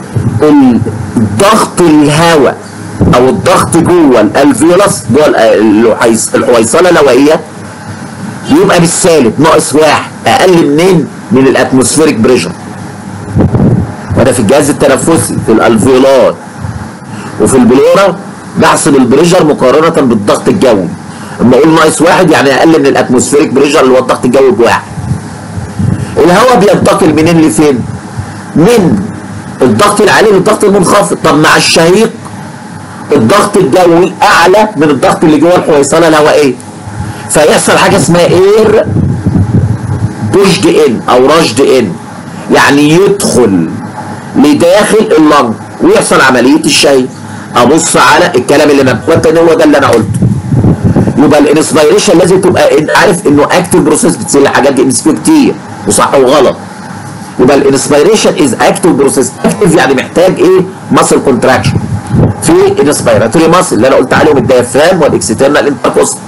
الضغط الهواء او الضغط جوه الالفيولس جوه الحويصله الهوائيه يبقى بالسالب ناقص واحد اقل منين؟ من الاتموسفيريك بريشر وده في الجهاز التنفسي في الالفيولات وفي البلورا بحسب البريشر مقارنه بالضغط الجوي اما اقول ناقص واحد يعني اقل من الاتموسفيريك بريشر اللي هو الضغط الجوي بواحد الهواء بينتقل منين لفين؟ من الضغط العالي للضغط المنخفض طب مع الشهيق الضغط الجوي اعلى من الضغط اللي جوه الحويصله الهوائيه فيحصل حاجه اسمها اير بوشد ان او رشد ان يعني يدخل لداخل اللنج ويحصل عمليه الشهيق ابص على الكلام اللي مكتوب ان هو ده اللي انا قلته يبقى الانسبيريشن لازم تبقى إن عارف انه اكتف بروسيس بتصير الحاجات دي ام كتير وصح وغلط يبقى الانسبيريشن از اكتف بروسيس اكتف يعني محتاج ايه ماسل كونتراكشن في الانسبيراتوري ماسل اللي انا قلت عليهم الديافرام والاكسترنال انتركوست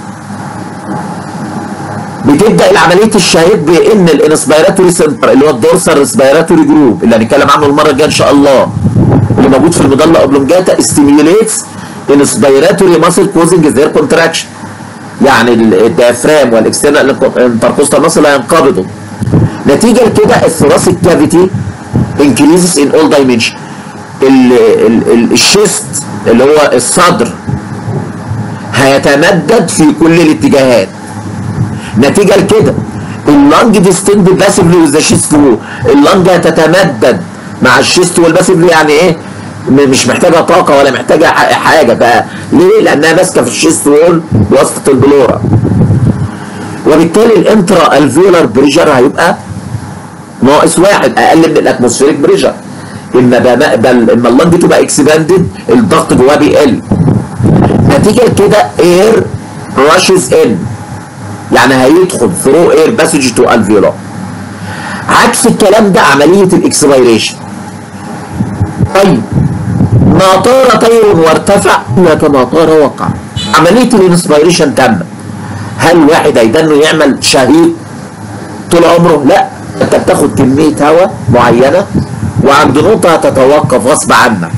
بتبدا العمليه الشهيد بان الانسبيراتوري سنتر اللي هو الدورسال ريسبيراتوري جروب اللي هنتكلم عنه المره الجايه ان شاء الله اللي موجود في المضله اوبلونجاتا ستيميوليتس انسبيراتوري ماسل كوزنج ذير كونتراكشن يعني الديافرام والاكسترنال انتركوستال ماسل هينقبضوا نتيجه لكده الثوراسيك كافيتي increases in all dimension ال ال ال الشيست اللي هو الصدر هيتمدد في كل الاتجاهات نتيجه لكده اللنج ديستند باسفلي وذ شيست وول اللنج هتتمدد مع الشيست وول باسفلي يعني ايه مش محتاجه طاقه ولا محتاجه حاجه بقى ليه لانها ماسكه في الشيست وول بواسطه البلورا وبالتالي الانترا الفيولار بريشر هيبقى ناقص واحد اقل من الاتموسفيريك بريشر اما بل اما اللنج تبقى اكسباندد الضغط جواها بيقل نتيجه لكده اير راشز ان يعني هيدخل ثرو اير باسج تو الفيولا عكس الكلام ده عمليه الاكسبيريشن طيب ما طار طير وارتفع الا كما طار وقع عمليه الانسبيريشن تمت هل واحد هيدنه يعمل شهيد طول عمره لا انت بتاخد كميه هواء معينه وعند نقطه هتتوقف غصب عنك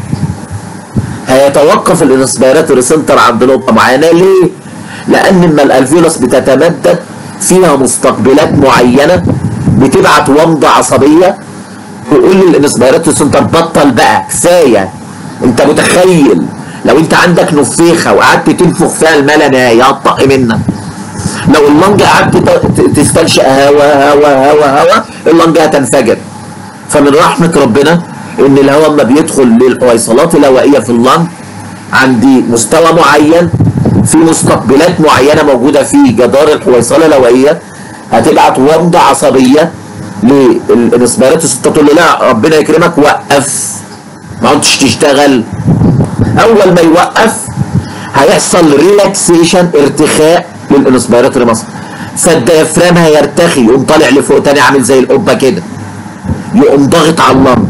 هيتوقف الانسبيراتوري سنتر عند نقطه معينه ليه؟ لان اما الالفيولوس بتتمدد فيها مستقبلات معينه بتبعت ومضه عصبيه تقول للانسبيراتوري سنتر بطل بقى كفايه انت متخيل لو انت عندك نفيخه وقعدت تنفخ فيها الملا نهايه هتطق منك لو اللنج قعدت تستنشق هوا هوا هوا هوا اللنج هتنفجر فمن رحمه ربنا ان الهواء لما بيدخل للحويصلات الهوائيه في اللنج عندي مستوى معين في مستقبلات معينه موجوده في جدار الحويصله الهوائيه هتبعت ومضه عصبيه للانسبيرات تقول له لا ربنا يكرمك وقف ما عدتش تشتغل اول ما يوقف هيحصل ريلاكسيشن ارتخاء للانسبيراتوري ماسل فالديافرام هيرتخي يقوم طالع لفوق تاني عامل زي القبه كده يقوم ضاغط على اللنج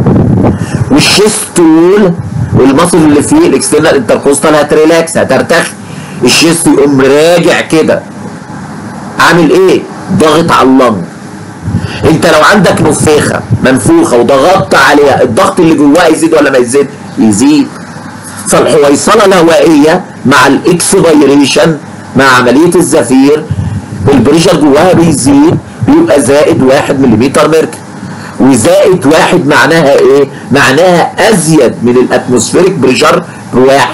والشيست وول والمصل اللي فيه الاكسترنال انتركوستال هتريلاكس هترتخي الشيست يقوم راجع كده عامل ايه؟ ضاغط على اللنج انت لو عندك نفاخه منفوخه وضغطت عليها الضغط اللي جواها يزيد ولا ما يزيد؟ يزيد فالحويصله الهوائيه مع الاكسبيريشن مع عمليه الزفير البريشر جواها بيزيد بيبقى زائد واحد مليمتر ميركوري وزائد واحد معناها ايه؟ معناها ازيد من الاتموسفيريك بريشر بواحد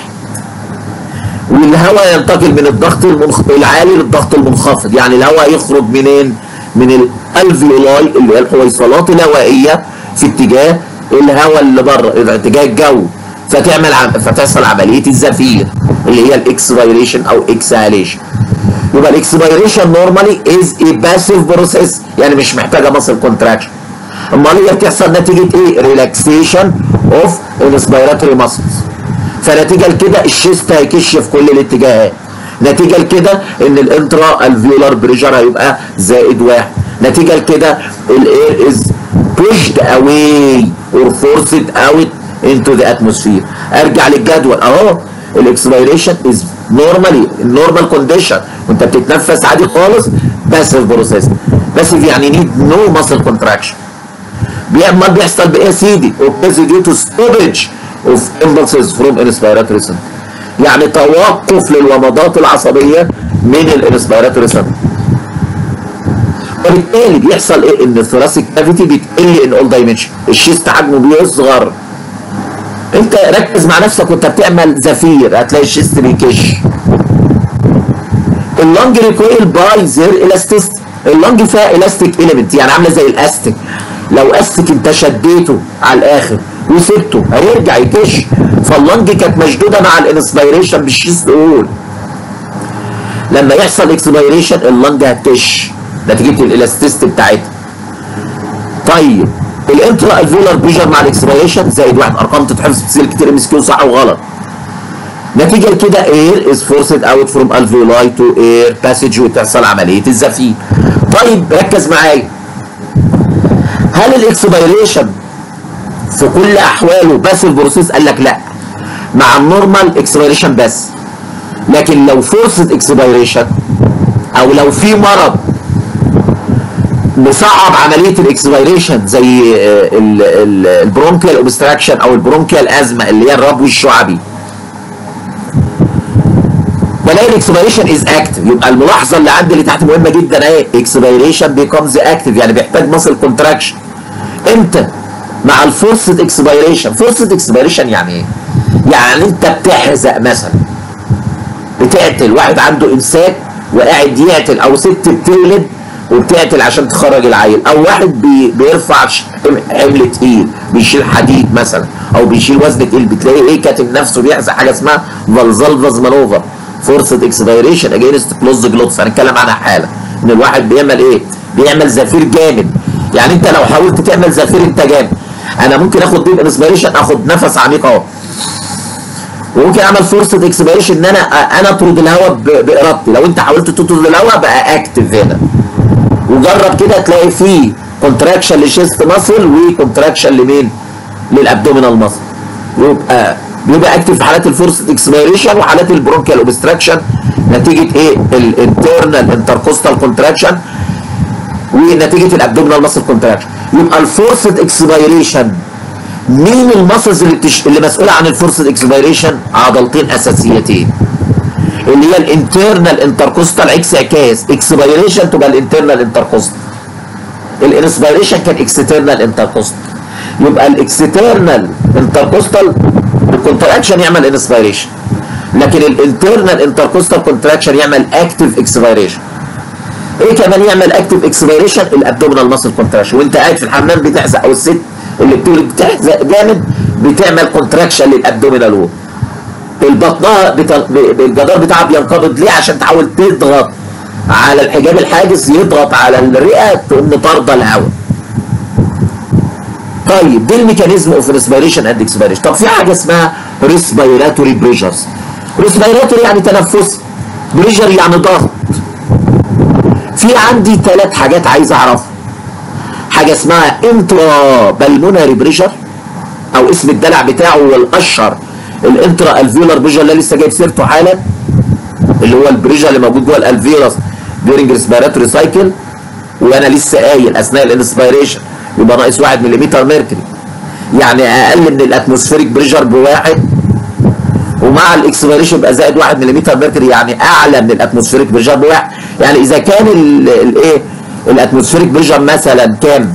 والهواء ينتقل من الضغط المنخ... العالي للضغط المنخفض يعني الهواء يخرج منين؟ من الالفيولاي اللي هي الحويصلات الهوائيه في اتجاه الهواء اللي بره اتجاه الجو فتعمل عم... فتحصل عمليه الزفير اللي هي الاكسبيريشن او اكسهاليشن يبقى الاكسبيريشن نورمالي از اي باسيف بروسيس يعني مش محتاجه ماسل كونتراكشن امال هي بتحصل نتيجه ايه؟ ريلاكسيشن اوف انسبيراتوري ماسلز فنتيجه لكده الشيست هيكش في كل الاتجاهات نتيجه لكده ان الانترا الفيولار بريشر هيبقى زائد واحد نتيجه لكده الاير از pushed away or forced out into the atmosphere ارجع للجدول اهو الاكسبيريشن از نورمالي النورمال كونديشن وانت بتتنفس عادي خالص باسيف بروسيس باسيف يعني نيد نو ماسل كونتراكشن امال بيحصل بايه يا سيدي؟ اوكيز ديو تو ستوبج اوف امبلسز فروم انسبيراتوري سنتر يعني توقف للومضات العصبيه من الانسبيراتوري سنتر وبالتالي بيحصل ايه؟ ان الثوراسيك كافيتي بتقل ان اول دايمنشن الشيست حجمه بيصغر انت ركز مع نفسك وانت بتعمل زفير هتلاقي الشيست بيكش اللنج ريكويل باي زير الاستيست اللنج فيها الاستيك اليمنت يعني عامله زي الاستيك لو استك انت شديته على الاخر وسبته هيرجع يكش فاللنج كانت مشدوده مع الانسبيريشن بالشيست اول لما يحصل اكسبيريشن اللنج هتكش نتيجه الالاستيست بتاعتها طيب الانترا الفولار بريشر مع الاكسبيريشن زائد واحد ارقام تتحفظ في كتير ام اس كيو صح وغلط نتيجه لكده اير از فورسد اوت فروم الفيولاي تو اير باسج وتحصل عمليه الزفير طيب ركز معايا هل الاكسبيريشن في كل احواله بس البروسيس قال لك لا مع النورمال اكسبيريشن بس لكن لو فورسد اكسبيريشن او لو في مرض مصعب عمليه الاكسبيريشن زي البرونكيال اوبستراكشن او البرونكيال ازمه اللي هي الربو الشعبي بلاقي الاكسبيريشن از اكتف يبقى الملاحظه اللي عندي اللي تحت مهمه جدا اهي اكسبيريشن بيكمز اكتف يعني بيحتاج ماسل كونتراكشن امتى؟ مع الفورسد اكسبيريشن فورسد اكسبيريشن يعني ايه؟ يعني انت بتحزق مثلا بتقتل واحد عنده امساك وقاعد يقتل او ست بتولد وبتقتل عشان تخرج العيل او واحد بي بيرفع حمل تقيل بيشيل حديد مثلا او بيشيل وزن تقيل بتلاقيه ايه كاتب نفسه بيحزق حاجه اسمها فالزالفاز مانوفر فورسد اكسبيريشن اجينست كلوز جلوتس هنتكلم عنها حالا ان الواحد بيعمل ايه؟ بيعمل زفير جامد يعني انت لو حاولت تعمل زفير انت جامد انا ممكن اخد ديب انسبيريشن اخد نفس عميق اهو وممكن اعمل فورسد اكسبيريشن ان انا انا اطرد الهواء بارادتي لو انت حاولت تطرد الهواء بقى اكتف هنا وجرب كده تلاقي فيه كونتراكشن لشيست ماسل وكونتراكشن لمين؟ للابدومينال ماسل يبقى بيبقى اكتف في حالات الفورسد اكسبيريشن وحالات البرونكيال اوبستراكشن نتيجه ايه؟ الانترنال انتركوستال كونتراكشن ونتيجه الابدومينال ماسل كونتراكشن يبقى الفورسد اكسبيريشن مين المسلز اللي بتش... اللي مسؤوله عن الفورسد اكسبيريشن عضلتين اساسيتين اللي هي الانترنال انتركوستال اكس عكاس اكسبيريشن تبقى الانترنال انتركوستال الانسبيريشن كان اكسترنال انتركوستال يبقى الاكسترنال انتركوستال الكونتراكشن يعمل انسبيريشن لكن الانترنال انتركوستال كونتراكشن يعمل اكتف اكسبيريشن ايه كمان يعمل اكتف اكسبيريشن الابدومينال ماسل كونتراكشن وانت قاعد في الحمام بتحزق او الست اللي بتولد بتحزق جامد بتعمل كونتراكشن للابدومينال وول البطنها بتا... الجدار بتاعها بينقبض ليه عشان تحاول تضغط على الحجاب الحاجز يضغط على الرئه تقوم طارده الهواء طيب دي الميكانيزم اوف ريسبيريشن اند اكسبيريشن طب في حاجه اسمها ريسبيراتوري بريشرز ريسبيراتوري يعني تنفس بريشر يعني ضغط في عندي ثلاث حاجات عايز اعرفها حاجه اسمها انترا بالمونري بريشر او اسم الدلع بتاعه والاشهر الانترا الفيولار بريشر اللي لسه جايب سيرته حالا اللي هو البريشر اللي موجود جوه الالفيولس ديورنج ريسبيراتوري سايكل وانا لسه قايل اثناء الانسبيريشن يبقى ناقص 1 ملم ميركوري يعني اقل من الاتموسفيريك بريشر بواحد ومع الاكسبيريشن يبقى زائد 1 ملم ميركوري يعني اعلى من الاتموسفيريك بريشر بواحد يعني اذا كان الايه الاتموسفيريك بريشر مثلا كام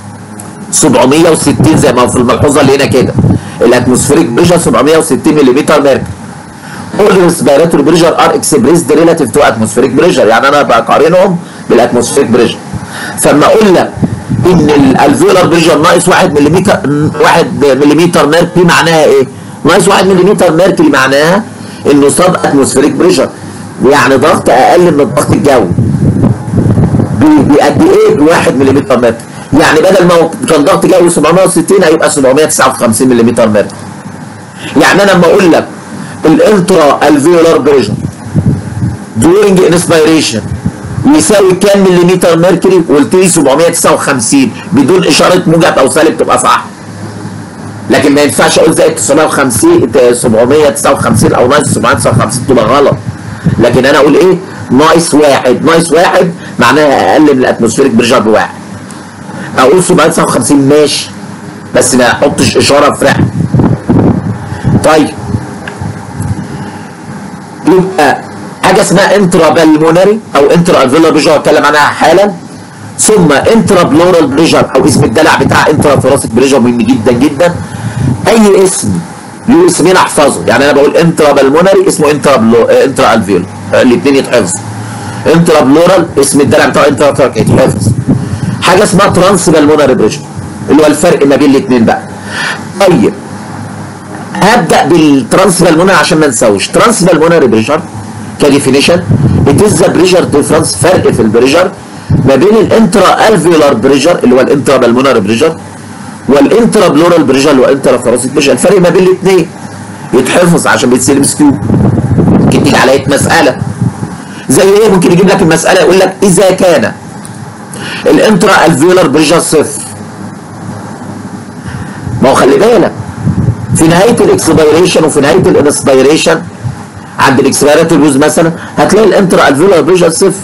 760 زي ما في الملحوظه اللي هنا كده الاتموسفيريك بريشر 760 ملم ميركوري all respiratory pressure are expressed relative to atmospheric pressure يعني انا بقارنهم بالاتموسفيريك بريشر فلما اقول لك ان الالفيولار بريشر ناقص 1 ملم 1 ملم ميركوري معناها ايه؟ ناقص 1 ملم ميركوري معناها انه صاب اتموسفيريك بريشر يعني ضغط اقل من الضغط الجوي بقد ايه ب 1 ملم ميركوري يعني بدل ما كان ضغط جوي 760 هيبقى 759 ملم ميركوري يعني انا لما اقول لك الانترا الفيولار بريشر during inspiration يساوي كام مليمتر ميركوري قلت لي 759 بدون اشاره موجب او سالب تبقى صح لكن ما ينفعش اقول زائد 950 759 او ناقص 759 تبقى غلط لكن انا اقول ايه ناقص واحد ناقص واحد معناها اقل من الاتموسفيريك بريشر بواحد اقول 759 ماشي بس ما احطش اشاره في رحم طيب يبقى حاجه اسمها انترا بالمونري او انترا الفيولار بريشر هتكلم عنها حالا ثم انترا بلورال بريشر او اسم الدلع بتاع انترا ثوراسيك بريشر مهم جدا جدا اي اسم له اسمين احفظه يعني انا بقول انترا بالمونري اسمه انترا بلو انترا الفيولار الاثنين يتحفظوا انترا بلورال اسم الدلع بتاع انترا ثوراسيك يتحفظ حاجه اسمها ترانس بالمونري بريشر اللي هو الفرق ما بين الاثنين بقى طيب هبدا بالترانس بالمونري عشان ما نساوش ترانس بالمونري بريشر كديفينيشن it is the pressure difference فرق في البريشر ما بين الانترا الفيولار بريشر اللي هو الانترا بالمونري بريشر والانترا بلورال بريشر اللي هو انترا ثوراسيك بريشر الفرق ما بين الاثنين يتحفظ عشان بيتسال مسكيو ممكن تيجي عليك مساله زي ايه ممكن يجيب لك المساله يقول لك اذا كان الانترا الفيولار بريشر صفر ما هو خلي بالك في في نهايه الاكسبيريشن وفي نهايه الانسبيريشن عند الاكسبيراتوري بوز مثلا هتلاقي الانترا الفيولار بريشر صفر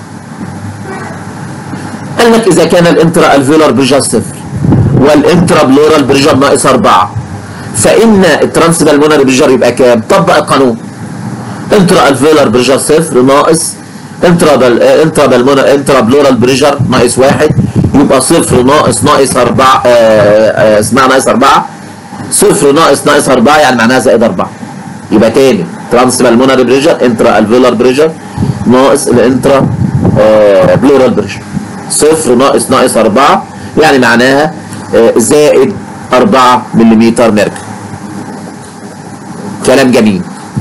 قال لك اذا كان الانترا الفيولار بريشر صفر والانترا بلورال بريشر ناقص 4 فان الترانس بالمونري بريشر يبقى كام؟ طبق القانون انترا الفيولار بريشر صفر ناقص انترا بل انترا بالمونر انترا بلورال بريشر ناقص 1 يبقى صفر ناقص ناقص 4 اسمها ناقص 4 صفر ناقص ناقص 4 يعني معناها زائد 4 يبقى تاني ترانس بالمونري بريشر انترا الفيولار بريشر ناقص الانترا آه بلورال بريشر صفر ناقص ناقص 4 يعني معناها آه زائد 4 ملم ميركوري كلام جميل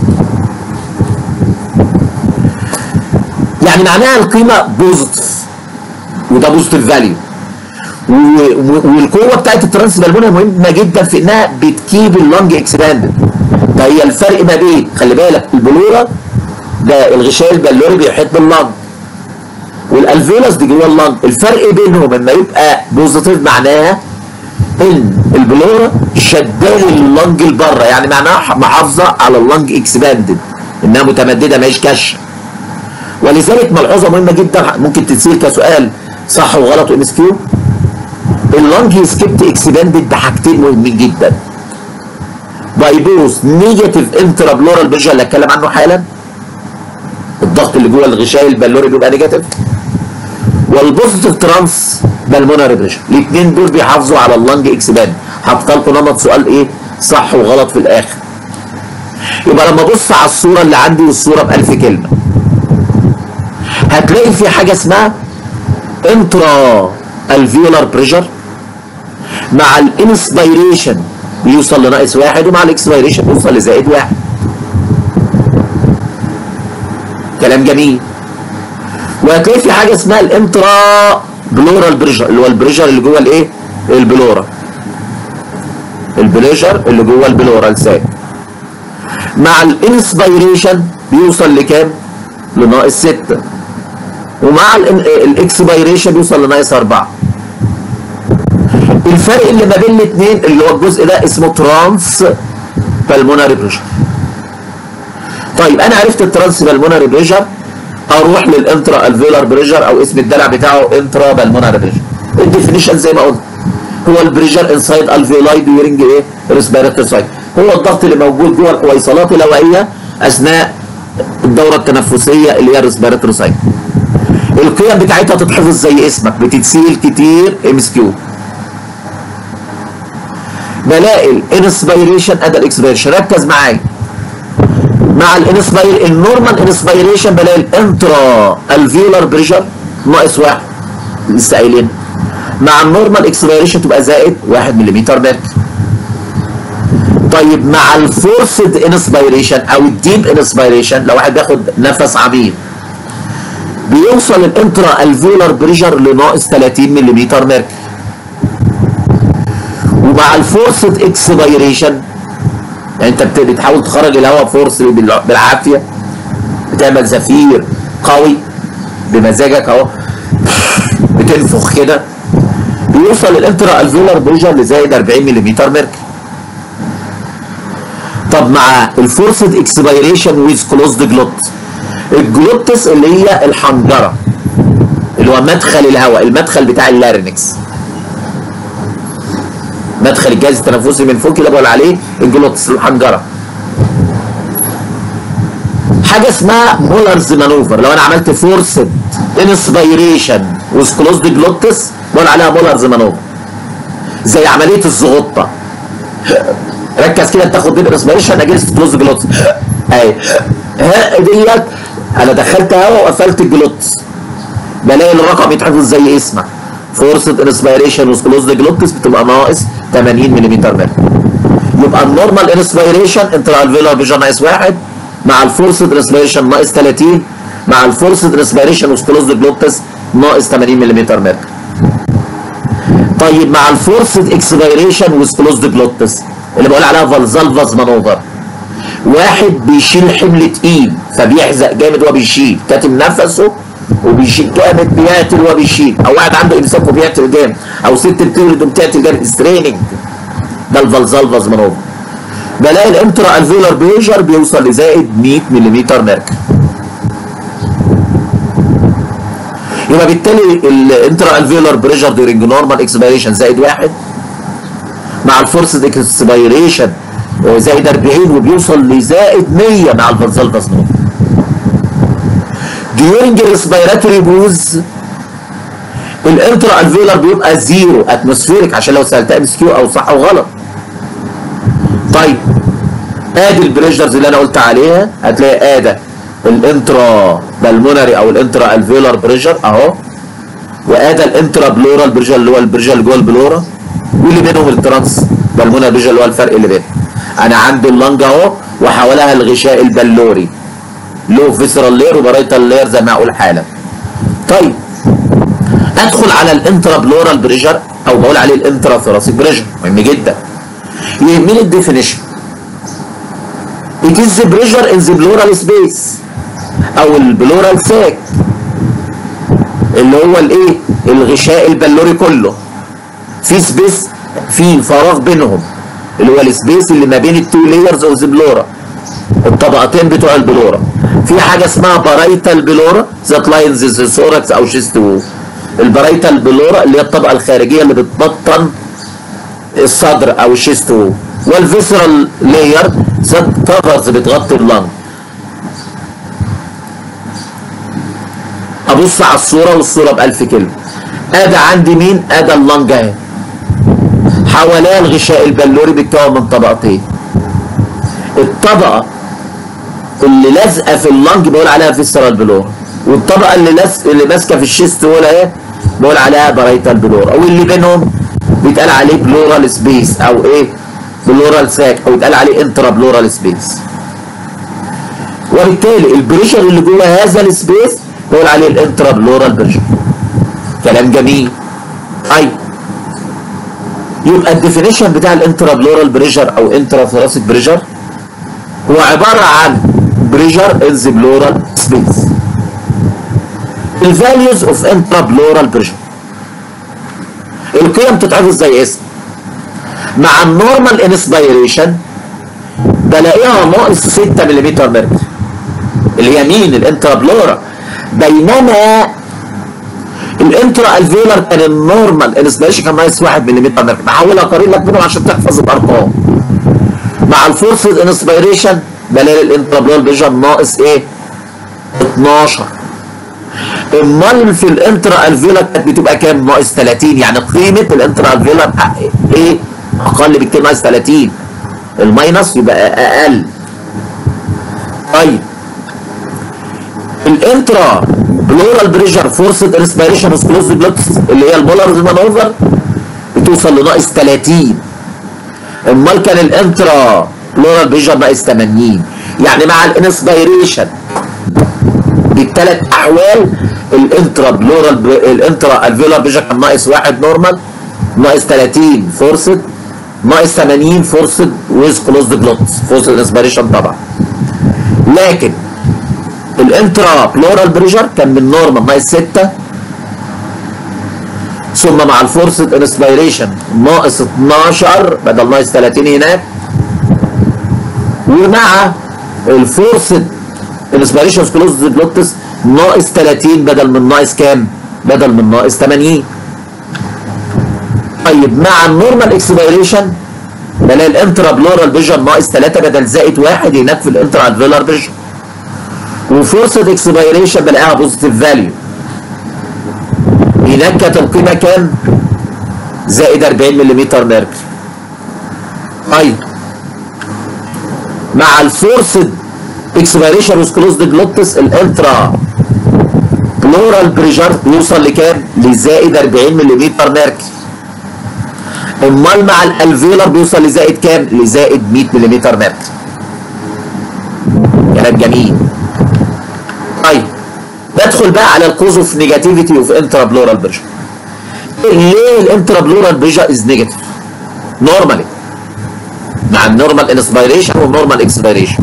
يعني معناها القيمه بوزيتيف وده بوزيتيف فاليو والقوه بتاعت الترانس بالمونيا مهمه جدا في انها بتكيب اللنج اكسباندد ده هي الفرق ما بين خلي بالك البلورا ده الغشاء البلوري بيحيط باللنج والالفيولس دي جوه اللنج الفرق بينهم لما يبقى بوزيتيف معناها ان البلورا شدال اللنج لبره يعني معناها محافظه على اللنج اكسباندد انها متمدده ماهيش كشه ولذلك ملحوظه مهمه جدا ممكن تتسال كسؤال صح وغلط وام اس كيو اللنج سكيبت اكسباندد بحاجتين مهمين جدا باي بوث نيجاتيف انترا بلورال بريشر اللي اتكلم عنه حالا الضغط اللي جوه الغشاء البلوري بيبقى نيجاتيف والبوزيتيف ترانس بالمونري بريشر الاثنين دول بيحافظوا على اللنج اكسباند حاطط لكم نمط سؤال ايه صح وغلط في الاخر يبقى لما ابص على الصوره اللي عندي والصوره ب 1000 كلمه هتلاقي في حاجه اسمها انترا الفيولار بريشر مع الانسبيريشن بيوصل لناقص واحد ومع الاكسبيريشن بيوصل لزائد واحد كلام جميل وهتلاقي في حاجه اسمها الانترا بلورال بريشر اللي هو البريشر اللي جوه الايه؟ البلورا البريشر اللي جوه البلورا السائل مع الانسبيريشن بيوصل لكام؟ لناقص 6 ومع الاكسبيريشن بيوصل لناقص 4 الفرق اللي ما بين الاثنين اللي هو الجزء ده اسمه ترانس بالمونري بريشر طيب انا عرفت الترانس بالمونري بريشر اروح للانترا الفيولار بريشر او اسم الدلع بتاعه انترا بالمونري بريشر الديفينيشن زي ما قلت هو البريشر انسايد الفيولاي ديورنج ايه ريسبيراتوري سايكل هو الضغط اللي موجود جوه الحويصلات الهوائيه اثناء الدوره التنفسيه اللي هي الريسبيراتوري سايكل القيم بتاعتها تتحفظ زي اسمك بتتسيل كتير ام اس كيو بلاقي الانسبيريشن ادى الاكسبيريشن ركز معايا مع الانسبير النورمال انسبيريشن بلاقي الانترا الفيولار بريشر ناقص واحد لسه قايلين مع النورمال اكسبيريشن تبقى زائد 1 ملم متر طيب مع الفورسد انسبيريشن او الديب انسبيريشن لو واحد بياخد نفس عميق بيوصل الانترا الفيولار بريشر لناقص 30 ملم متر ومع الفورسد اكسبيريشن يعني انت بتحاول تخرج الهواء فورس بالعافيه بتعمل زفير قوي بمزاجك اهو بتنفخ كده بيوصل الانترا الفيولار بريشر لزائد 40 ملم متر طب مع الفورسد اكسبيريشن ويز كلوزد جلوت الجلوتس اللي هي الحنجره اللي هو مدخل الهواء المدخل بتاع اللارينكس مدخل الجهاز التنفسي من فوق كده بقول عليه الجلوتس الحنجره حاجه اسمها مولرز مانوفر لو انا عملت فورسد انسبيريشن ويز كلوزد جلوتس بقول عليها مولرز مانوفر زي عمليه الزغطه ركز كده تاخد ديب انسبيريشن اجينست كلوز جلوتس اهي ديت انا دخلت هواء وقفلت الجلوتس بلاقي الرقم يتحفظ زي اسمك فورسد انسبيريشن ويز كلوز جلوتس بتبقى ناقص 80 ملم متر يبقى النورمال انسبيريشن انترا الفيولار بريشر ناقص واحد مع الفورسد انسبيريشن ناقص 30 مع الفورسد انسبيريشن ويز كلوز جلوتس ناقص 80 ملم متر طيب مع الفورسد اكسبيريشن ويز كلوزد جلوتس اللي بقول عليها فالزالفاس مانوفر واحد بيشيل حمل تقيل فبيحزق جامد وهو بيشيل كاتم نفسه وبيشيل جامد بيقتل وهو بيشيل او واحد عنده امساك وبيقتل جامد او ست بتولد وبتقتل جامد ستريننج ده الفالزالفاس مانوفر بلاقي الانترا الفيولار بريشر بيوصل لزائد 100 ملم ميركوري يبقى بالتالي الانترا الفيولار بريشر ديورنج نورمال اكسبيريشن زائد واحد مع الفورس اكسبيريشن زائد 40 وبيوصل لزائد 100 مع الفالفالفاس نورمال ديورنج الريسبيراتوري بوز الانترا الفيولار بيبقى زيرو اتموسفيريك عشان لو سالتها ام اس كيو او صح او غلط طيب ادي البريشرز اللي انا قلت عليها هتلاقي ادي الانترا بالمونري او الانترا الفيولار بريشر اهو وادي الانترا بلورال بريشر اللي هو البريشر اللي جوه البلورا واللي بينهم الترانس بالمونري بريشر اللي هو الفرق اللي بينهم انا عندي اللنج اهو وحواليها الغشاء البلوري لو فيسرال لير وبرايتال لير زي ما اقول حالا طيب ادخل على الانترا بلورال بريشر او بقول عليه الانترا ثوراسيك بريشر مهم جدا يهمني الديفينيشن It is the pressure in the pleural space او البلورال ساك اللي هو الايه الغشاء البلوري كله في سبيس في فراغ بينهم اللي هو السبيس اللي ما بين التو لايرز اوف ذا بلورا الطبقتين بتوع البلورا في حاجه اسمها بارايتال بلورا ذات لاينز ذا ثوركس او شيست وول البرايتال بلورا اللي هي الطبقه الخارجيه اللي بتبطن الصدر او الشيست وول والفيسرال لاير ذات كفرز بتغطي اللنج ابص على الصوره والصوره بألف كلمه ادي عندي مين ادي اللنج اهي حواليها الغشاء البلوري بيتكون من طبقتين الطبقه اللي لازقه في اللنج بقول عليها فيسرال بلورا والطبقه اللي لازقه اللي ماسكه في الشيست ولا ايه بقول عليها برايتال بلورا واللي بينهم بيتقال عليه بلورال سبيس او ايه بلورال ساك او يتقال عليه انترا بلورال سبيس وبالتالي البريشر اللي جوه هذا السبيس بقول عليه الانترا بلورال بريشر كلام جميل اي يبقى الديفينيشن بتاع الانترا بلورال بريشر او انترا ثوراسيك بريشر هو عباره عن بريشر ان ذا بلورال سبيس الفاليوز اوف انترا بلورال بريشر القيم تتحفظ زي اسم مع النورمال انسبيريشن بلاقيها ناقص 6 ملم ميركوري اللي هي مين الانترا بلورا بينما الانترا الفيولار كان النورمال انسبيريشن كان ناقص 1 ملم ميركوري بحاول اقارن لك بينهم عشان تحفظ الارقام مع الفورسز انسبيريشن بلاقي الانترا بلورال بريشر ناقص ايه 12 امال في الانترا الفيولار كانت بتبقى كام ناقص 30 يعني قيمه الانترا الفيولار ايه اقل بكتير ناقص 30 الماينس يبقى اقل طيب الانترا بلورال بريشر فورسد انسبيريشن اوف كلوز بلوتس اللي هي البولارز مانوفر بتوصل لناقص 30 امال كان الانترا بلورال بريشر ناقص 80 يعني مع الانسبيريشن بالثلاث احوال الانترا بلورال الانترا الفيولار بريشر كان ناقص 1 نورمال ناقص 30 فورسد ناقص 80 فورسد ويز كلوزد بلوتس فورسد انسبيريشن طبعا لكن الانترا بلورال بريشر كان من نورمال ناقص 6 ثم مع الفورسد انسبيريشن ناقص 12 بدل ناقص 30 هناك ومع الفورسد انسبيريشن كلوزد بلوتس ناقص 30 بدل من ناقص كام؟ بدل من ناقص 80 طيب مع النورمال اكسبيريشن بلاقي الانترا بلورال فيجن ناقص 3 بدل زائد 1 هناك في الانترا الفيلر فيجن وفورسد اكسبيريشن بلاقيها بوزيتيف فاليو هناك كانت القيمه كام؟ زائد 40 ملم ميركوري طيب مع الفورسد اكسبيريشن ويز كلوزد جلوتس الانترا بلورال بريشر بيوصل لكام؟ لزائد 40 ملم ميركوري امال مع الالفيلر بيوصل لزائد كام؟ لزائد 100 ملم ميركوري كلام جميل طيب ندخل بقى على الكوز اوف نيجاتيفيتي اوف انترا بلورال بريشر ليه الانترا بلورال بريشر از نيجاتيف؟ نورمالي مع النورمال انسبيريشن والنورمال اكسبيريشن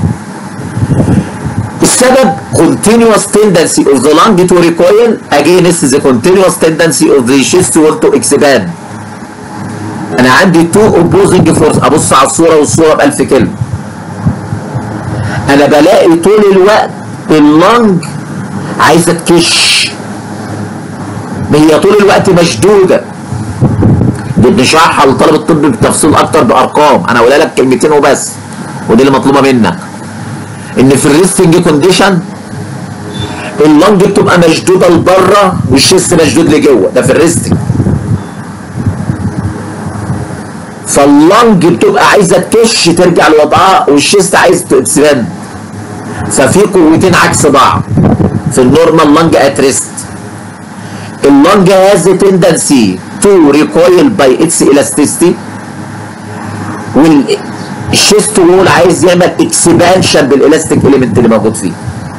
السبب continuous tendency of the lung to recoil against the continuous tendency of the chest wall to expand انا عندي two opposing force ابص على الصوره والصوره بألف كلمه انا بلاقي طول الوقت اللنج عايزه تكش هي طول الوقت مشدوده دي بنشرحها لطلب الطب بالتفصيل اكتر بارقام انا هقولها لك كلمتين وبس ودي اللي مطلوبه منك ان في الريستنج كونديشن اللنج بتبقى مشدوده لبره والشيست مشدود لجوه ده في الريستنج فاللنج بتبقى عايزه تكش ترجع لوضعها والشيست عايز تكسباند ففي قوتين عكس بعض في النورمال لنج ات ريست اللنج هاز تندنسي تو ريكويل باي اتس elasticity والشيست وول عايز يعمل اكسبانشن بالالاستيك اليمنت اللي موجود فيه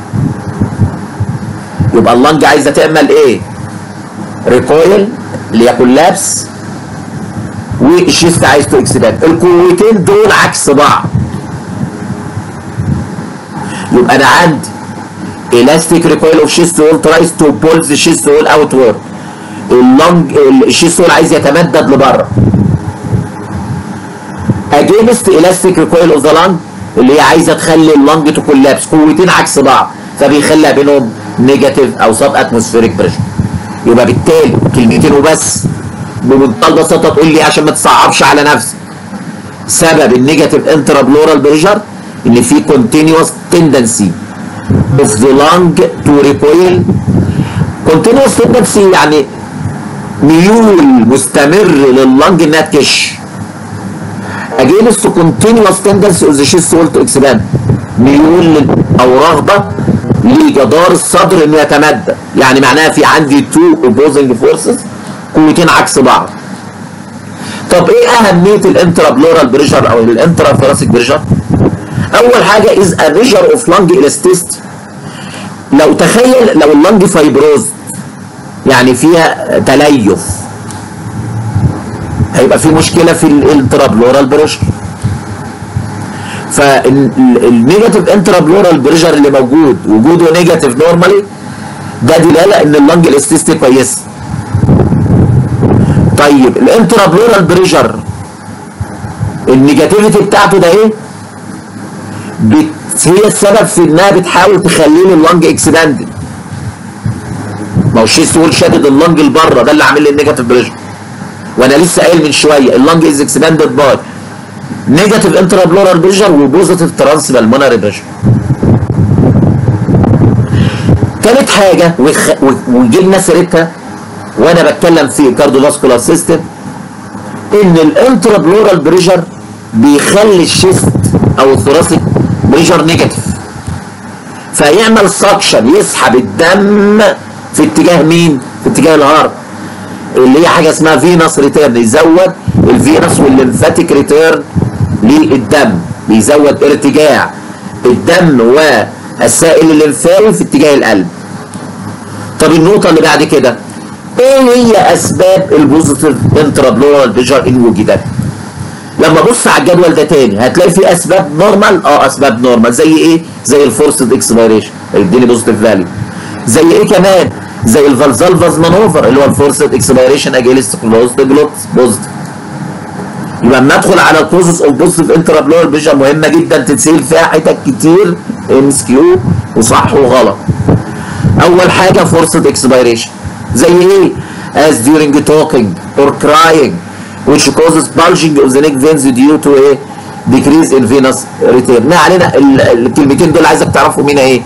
يبقى اللنج عايزه تعمل ايه ريكويل اللي هي كولابس والشيست عايز تو اكسباند القوتين دول عكس بعض يبقى انا عندي elastic recoil of chest wall tries to pull the chest wall outward اللنج الشيست وول عايز يتمدد لبره against elastic recoil of the lung اللي هي عايزه تخلي اللنج تكولابس قوتين عكس بعض فبيخلي بينهم نيجاتيف او سب اتموسفيريك بريشر يبقى بالتالي كلمتين وبس بمنتهى البساطه تقول لي عشان ما تصعبش على نفسك سبب النيجاتيف انترا بلورال بريشر ان في continuous tendency of the lung to recoil continuous tendency يعني ميول مستمر لللنج انها تكش against continuous tendency of the chest wall to expand ميول او رغبه لجدار الصدر انه يتمدد يعني معناها في عندي two opposing forces قوتين عكس بعض طب ايه اهميه الانترا بلورال بريشر او الانترا ثوراسيك بريشر اول حاجه از ا ميجر اوف لانج elasticity لو تخيل لو اللنج فايبروز يعني فيها تليف هيبقى في مشكله في الانترا بلورال بريشر فالنيجاتيف انترا بلورال بريشر اللي موجود وجوده نيجاتيف نورمالي ده دلاله ان اللنج الاستيستي كويسه طيب الانترا بلورال بريشر النيجاتيفيتي بتاعته ده ايه؟ بت... هي السبب في انها بتحاول تخلي لي اللنج اكسباندد ما هو الشيست وول شادد اللنج لبره ده اللي عامل لي النيجاتيف بريشر وانا لسه قايل من شويه اللنج از اكسباندد باي نيجاتيف انترا بلورال بريشر وبوزيتيف ترانس بالمونري بريشر تالت حاجه وخ... وجبنا سيرتها وانا بتكلم في كارديوفاسكولار سيستم ان الانترا بلورال بريشر بيخلي الشيست او الثوراسيك بريشر نيجاتيف فيعمل سكشن يسحب الدم في اتجاه مين؟ في اتجاه الهارت اللي هي حاجه اسمها فينس ريتيرن يزود الفينس والليمفاتيك ريتيرن للدم بيزود ارتجاع الدم والسائل الليمفاوي في اتجاه القلب طب النقطه اللي بعد كده ايه هي اسباب البوزيتيف انترابلورال بريشر ان وجدت لما ابص على الجدول ده تاني هتلاقي في اسباب نورمال اه اسباب نورمال زي ايه زي الفورسد اكسبيريشن هيديني بوزيتيف فاليو زي ايه كمان زي الفالزالفاز مانوفر اللي هو الفورسد اكسبيريشن اجينست كلوزد جلوت بوزيتيف يبقى اما ادخل على الكوزز اوف بوزيتيف انترابلورال بريشر مهمه جدا تتسال فيها حتت كتير ام اس كيو وصح وغلط اول حاجه فورسد اكسبيريشن زي ايه as during talking or crying which causes bulging of the neck veins due to a decrease in venous return ما علينا الكلمتين دول عايزك تعرفوا مين ايه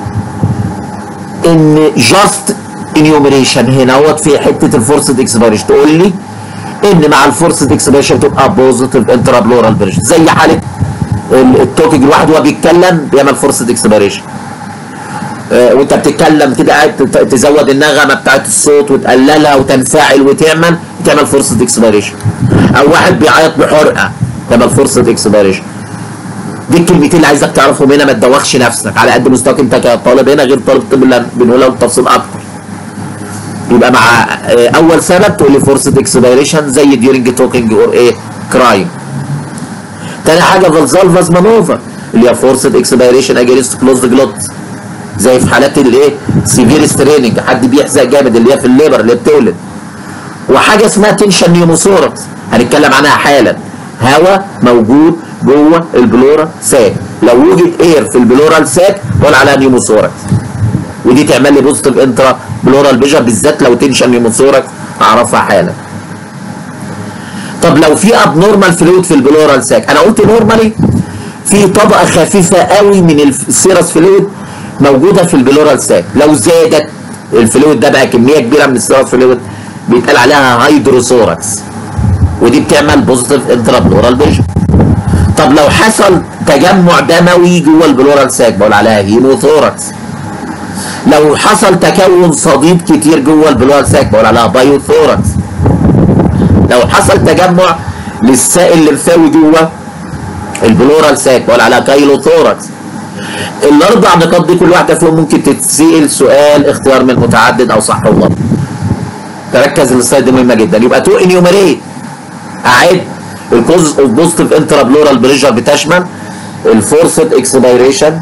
ان just enumeration هنا اهوت في حته الفورسد اكسبيريشن تقول لي ان مع الفورسد اكسبيريشن تبقى بوزيتيف انترابلورال بريشن زي حاله التوكينج الواحد وهو بيتكلم بيعمل فورسد اكسبيريشن آه وانت بتتكلم كده قاعد تزود النغمه بتاعت الصوت وتقللها وتنفعل وتعمل تعمل فرصه اكسبيريشن او واحد بيعيط بحرقه تعمل فرصه اكسبيريشن دي الكلمتين اللي عايزك تعرفهم هنا ما تدوخش نفسك على قد مستواك انت كطالب هنا غير طالب طب اللي بنقولها بالتفصيل اكتر يبقى مع آه اول سبب تقول لي فرصه اكسبيريشن زي ديورنج توكينج اور ايه كرايم تاني حاجه فالزالفاز مانوفر اللي هي فرصه اكسبيريشن اجينست كلوزد جلوت زي في حالات الايه سيفير ستريننج حد بيحزق جامد اللي هي في الليبر اللي بتولد وحاجه اسمها تنشن نيوموثوركس هنتكلم عنها حالا هواء موجود جوه البلورا ساك لو وجد اير في البلورال ساك بقول عليها نيوموثوركس ودي تعمل لي بوزيتيف انترا بلورال فيجن بالذات لو تنشن نيوموثوركس اعرفها حالا طب لو في اب نورمال فلويد في البلورال ساك انا قلت نورمالي في طبقه خفيفه قوي من السيرس فلويد موجوده في البلورال ساك لو زادت الفلويد ده بقى كميه كبيره من السيرس فلويد بيتقال عليها هيدروثوركس ودي بتعمل بوزيتيف انترا بلورال فيجن طب لو حصل تجمع دموي جوه البلورال ساك بقول عليها هيموثوركس لو حصل تكون صديد كتير جوه البلورال ساك بقول عليها بايوثوركس لو حصل تجمع للسائل الليمفاوي جوه البلورال ساك بقول عليها كايلوثوركس الاربع نقاط دي كل واحده فيهم ممكن تتسال سؤال اختيار من متعدد او صح او غلط تركز السلايد دي مهمه جدا يبقى تو انيوميريت اعد الكوز اوف بوزيتيف انترا بلورال بريشر بتشمل الفورسد اكسبيريشن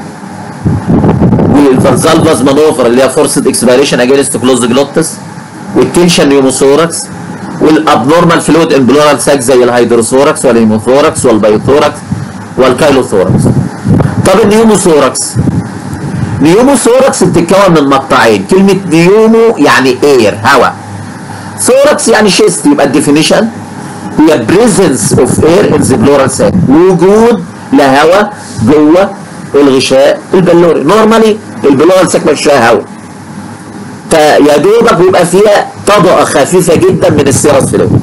والفالفاز مانوفر اللي هي فورسد اكسبيريشن اجينست كلوز جلوتس والتنشن نيوموثوركس والابنورمال فلويد ان بلورال ساك زي الهيدروثوركس والهيموثوركس والبيوثوركس والكايلوثوركس طب النيوموثوركس نيوموثوركس بتتكون من مقطعين كلمة نيومو يعني اير هواء ثوركس يعني شيست يبقى الديفينيشن هي بريزنس اوف اير ان ذا بلورال ساك وجود لهواء جوه الغشاء البلوري نورمالي البلورال ساك مش فيها هواء يا دوبك بيبقى فيها طبقه خفيفه جدا من السيرس فلويد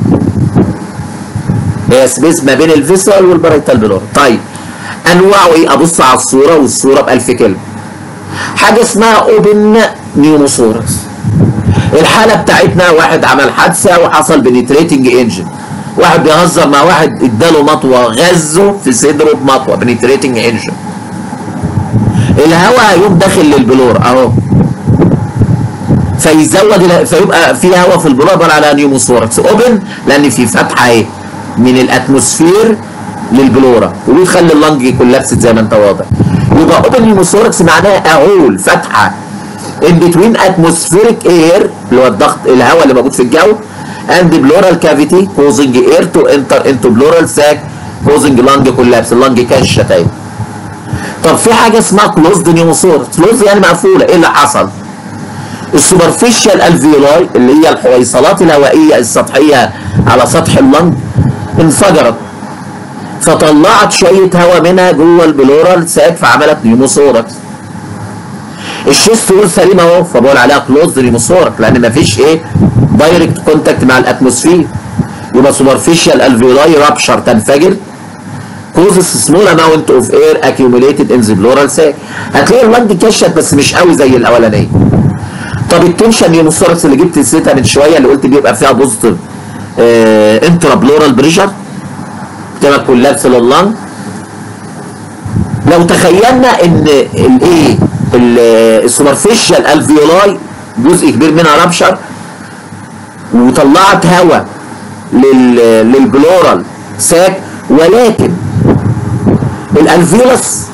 هي سبيس ما بين الفيسرال والبرايتال بلور طيب انواعه ايه ابص على الصوره والصوره بألف كلمه حاجه اسمها اوبن نيوموثوركس الحاله بتاعتنا واحد عمل حادثه وحصل بنيتريتنج انجن واحد بيهزر مع واحد اداله مطوه غزه في صدره بمطوه بنيتريتنج انجن الهواء هيقوم داخل للبلور اهو فيزود فيبقى في هواء في البلور بقى على نيوموثوركس اوبن لان في فتحه اهي من الاتموسفير للبلورا وبيخلي اللنج كولابسد زي ما انت واضح يبقى اوبن نيوموثوركس معناها اهول فتحه in between atmospheric air اللي هو الضغط الهواء اللي موجود في الجو and the pleural cavity causing air to enter into pleural sac causing lung collapse اللنج كشه تاني طب في حاجه اسمها closed pneumothorax closed يعني مقفوله ايه اللي حصل؟ السوبرفيشال الفيولاي اللي هي الحويصلات الهوائيه السطحيه على سطح اللنج انفجرت فطلعت شويه هواء منها جوه البلورال ساك فعملت نيوموثوركس الشيست وول سليم اهو فبقول عليها كلوزد نيوموثورك لان مفيش ايه دايركت كونتاكت مع الاتموسفير يبقى سوبرفيشال الفيولاي رابشر تنفجر causes small amount of air accumulated in the pleural sac هتلاقي اللنج كشت بس مش قوي زي الاولانيه طب التنشن نيوموثوركس اللي جبت سيرتها من شويه اللي قلت بيبقى فيها بوزيتيف آه انترا بلورال بريشر بتبقى كولابس لللنج لو تخيلنا ان الايه السوبرفيشال الفيولاي جزء كبير منها رابشر وطلعت هواء للبلورال ساك ولكن الالفيولس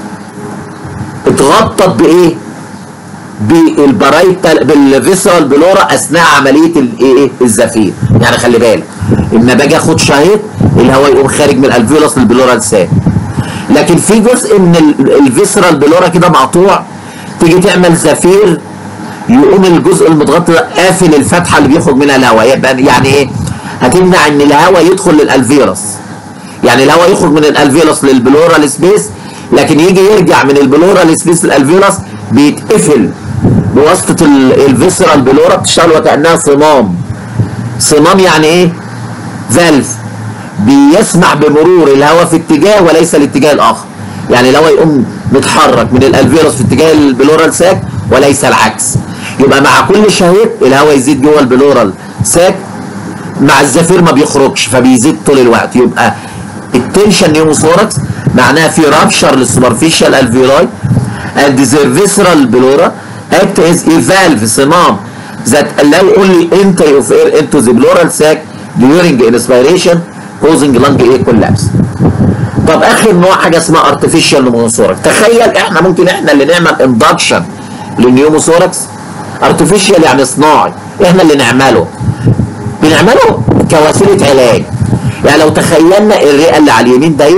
اتغطت بايه؟ بالبرايتال بالفيسرال بلورا اثناء عمليه الايه الزفير يعني خلي بالك اما باجي اخد شهيق الهواء يقوم خارج من الالفيولس للبلورال ساك لكن في جزء من الفيسرال بلورا كده مقطوع تيجي تعمل زفير يقوم الجزء المتغطي ده قافل الفتحه اللي بيخرج منها الهواء يبقى يعني ايه؟ هتمنع ان الهواء يدخل للالفيولس يعني الهواء يخرج من الالفيولس للبلورال سبيس لكن يجي يرجع من البلورال سبيس للالفيولس بيتقفل بواسطه الفيسرال بلورا بتشتغل وكانها صمام صمام يعني ايه؟ فالف بيسمح بمرور الهواء في اتجاه وليس الاتجاه الاخر يعني الهواء يقوم متحرك من الالفيروس في اتجاه البلورال ساك وليس العكس يبقى مع كل شهيق الهواء يزيد جوه البلورال ساك مع الزفير ما بيخرجش فبيزيد طول الوقت يبقى التنشن نيوموثوركس معناها في رابشر للسوبرفيشال الفيولاي and the visceral pleura act as a valve صمام that allow only entry of air into the pleural sac during inspiration causing lung air collapse طب اخر نوع حاجه اسمها ارتفيشال نيوموثوركس تخيل احنا ممكن احنا اللي نعمل اندكشن للنيوموثوركس ارتفيشال يعني صناعي احنا اللي نعمله بنعمله كوسيله علاج يعني لو تخيلنا الرئه اللي على اليمين ديت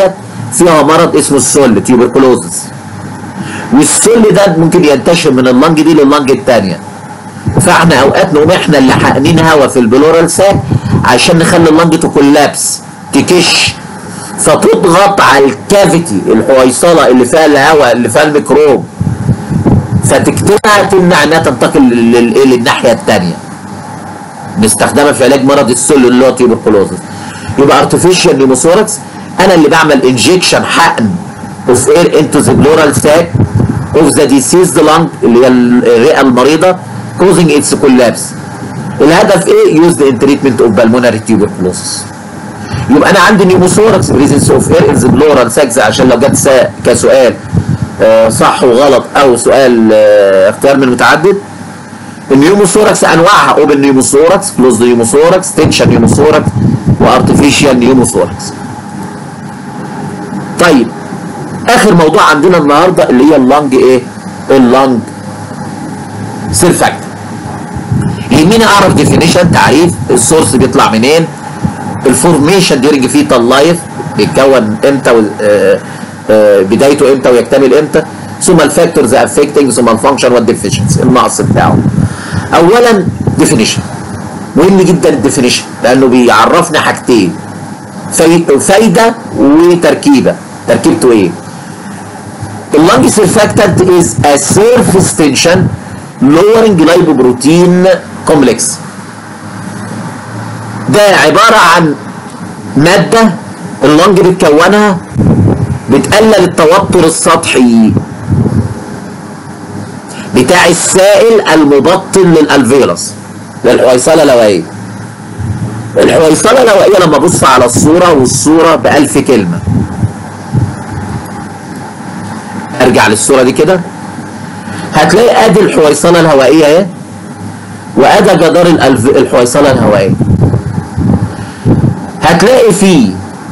فيها مرض اسمه السل تيوبركلوزس والسل ده ممكن ينتشر من اللنج دي لللنج الثانيه فاحنا اوقات نقوم احنا اللي حقنين هوا في البلورال ساك عشان نخلي اللنج تكولابس تكش فتضغط على الكافيتي الحويصله اللي فيها الهواء اللي فيها الميكروب فتكتمها تمنع انها تنتقل لل- للناحيه الثانيه نستخدمها في علاج مرض السل اللي هو تيوبركلوزس يبقى ارتفيشال نيموثوركس انا اللي بعمل انجكشن حقن اوف اير انتو ذا بلورال ساك اوف ذا ديسيزد لانج اللي هي الرئه المريضه كوزنج اتس كولابس الهدف ايه؟ يوز ذا تريتمنت اوف بالمونري تيوبركلوزس يبقى انا عندي نيموثوركس بريزنس اوف اير ان ذا بلورال ساكس عشان لو جت سا- كسؤال آه، صح وغلط او سؤال آه، اختيار من متعدد النيوموثوركس انواعها اوبن نيوموثوركس كلوز نيوموثوركس تنشن نيوموثوركس وارتفيشال نيوموثوركس طيب اخر موضوع عندنا النهارده اللي هي اللنج ايه اللنج سيرفاكت يهمني اعرف ديفينيشن تعريف السورس بيطلع منين الفورميشن ديورنج فيتال لايف بيتكون امتى و- آه، آه، بدايته امتى ويكتمل امتى ثم الفاكتورز افكتنج ثم الفانكشن والديفيشنسي النقص بتاعه اولا ديفينيشن مهم جدا الديفينيشن لانه بيعرفنا حاجتين في- فايده وتركيبه تركيبته ايه اللنج سيرفاكتنت از ا سيرفيس تنشن lowering lipoprotein complex ده عبارة عن مادة اللنج بتكونها بتقلل التوتر السطحي بتاع السائل المبطن للالفيروس للحويصلة الهوائية الحويصلة الهوائية لما ابص على الصورة والصورة بألف كلمة ارجع للصورة دي كده هتلاقي ادي الحويصلة الهوائية اهي وادي جدار الألف... الحويصلة الهوائية هتلاقي فيه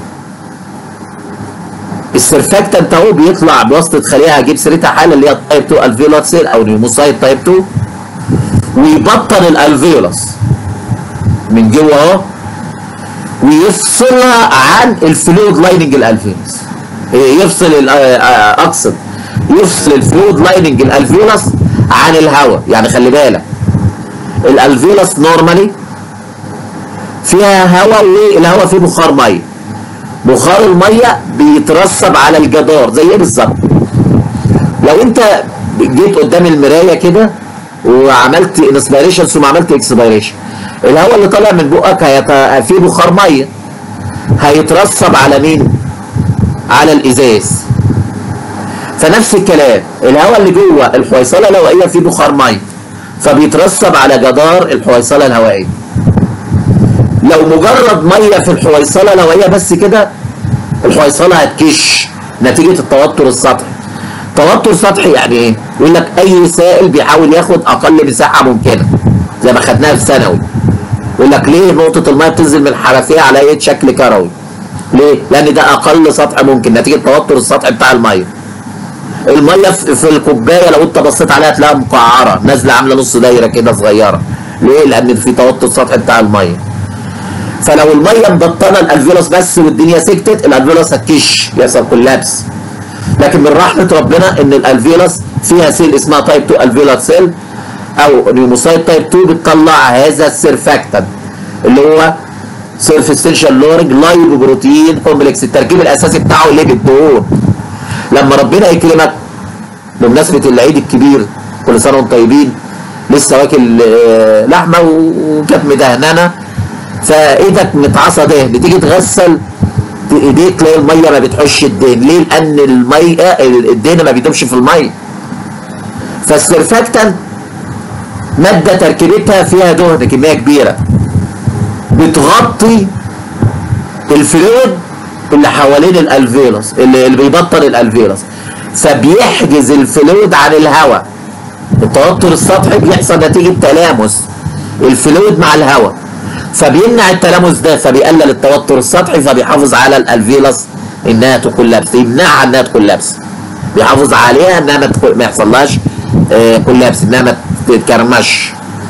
السرفاكتنت اهو بيطلع بواسطه خليه هجيب سيرتها حاله اللي هي تايب 2 الفيولار سيل او نيوموسايت تايب 2 ويبطن الالفيولس من جوه اهو ويفصلها عن الفلويد لايننج الالفيولس إيه، يفصل ال- آه، آه، اقصد يفصل الفلويد لايننج الالفيولس عن الهواء يعني خلي بالك الالفيولس نورمالي فيها هواء والهواء فيه بخار ميه بخار الميه بيترسب على الجدار زي ايه بالظبط لو انت جيت قدام المرايه كده وعملت انسبيريشن ثم عملت اكسبيريشن الهواء اللي طالع من بقك هيت... فيه بخار ميه هيترسب على مين على الازاز فنفس الكلام الهواء اللي جوه الحويصله الهوائيه فيه بخار ميه فبيترسب على جدار الحويصله الهوائيه لو مجرد ميه في الحويصله الهوائيه بس كده الحويصله هتكش نتيجه التوتر السطحي توتر سطحي يعني ايه يقول لك اي سائل بيحاول ياخد اقل مساحه ممكنه زي ما خدناها في ثانوي يقول لك ليه نقطه الميه بتنزل من الحنفيه على ايه شكل كروي ليه لان ده اقل سطح ممكن نتيجه التوتر السطحي بتاع الميه الميه في في الكوبايه لو انت بصيت عليها تلاقيها مقعره نازله عامله نص دايره كده صغيره ليه لان في توتر سطحي بتاع الميه فلو الميه مبطنه الالفيولوس بس والدنيا سكتت الالفيولوس هتكش يحصل كولابس لكن من رحمه ربنا ان الالفيولوس فيها سيل اسمها تايب 2 الفيولار سيل او نيوموسايت تايب 2 بتطلع هذا السيرفاكتنت اللي هو سيرفستنشال لورنج لايبو بروتين كومبلكس التركيب الاساسي بتاعه اللي بالدهون لما ربنا يكرمك بمناسبه العيد الكبير كل سنه وانتم طيبين لسه واكل آه، لحمه وكانت مدهننه فايدك متعصى دهن تيجي تغسل ايديك تلاقي الميه ما بتحش الدهن ليه؟ لان الميه الدهن ما بيدوبش في الميه فالسرفاكتنت ماده تركيبتها فيها دهن كميه كبيره بتغطي الفلويد اللي حوالين الالفيروس اللي, اللي بيبطل الالفيروس فبيحجز الفلويد عن الهواء التوتر السطحي بيحصل نتيجه تلامس الفلويد مع الهواء فبيمنع التلامس ده فبيقلل التوتر السطحي فبيحافظ على الالفيروس انها تكون لابس يمنعها انها تكون لابس بيحافظ عليها انها ما, تكون- ما يحصلهاش آه، كولابس انها ما تتكرمش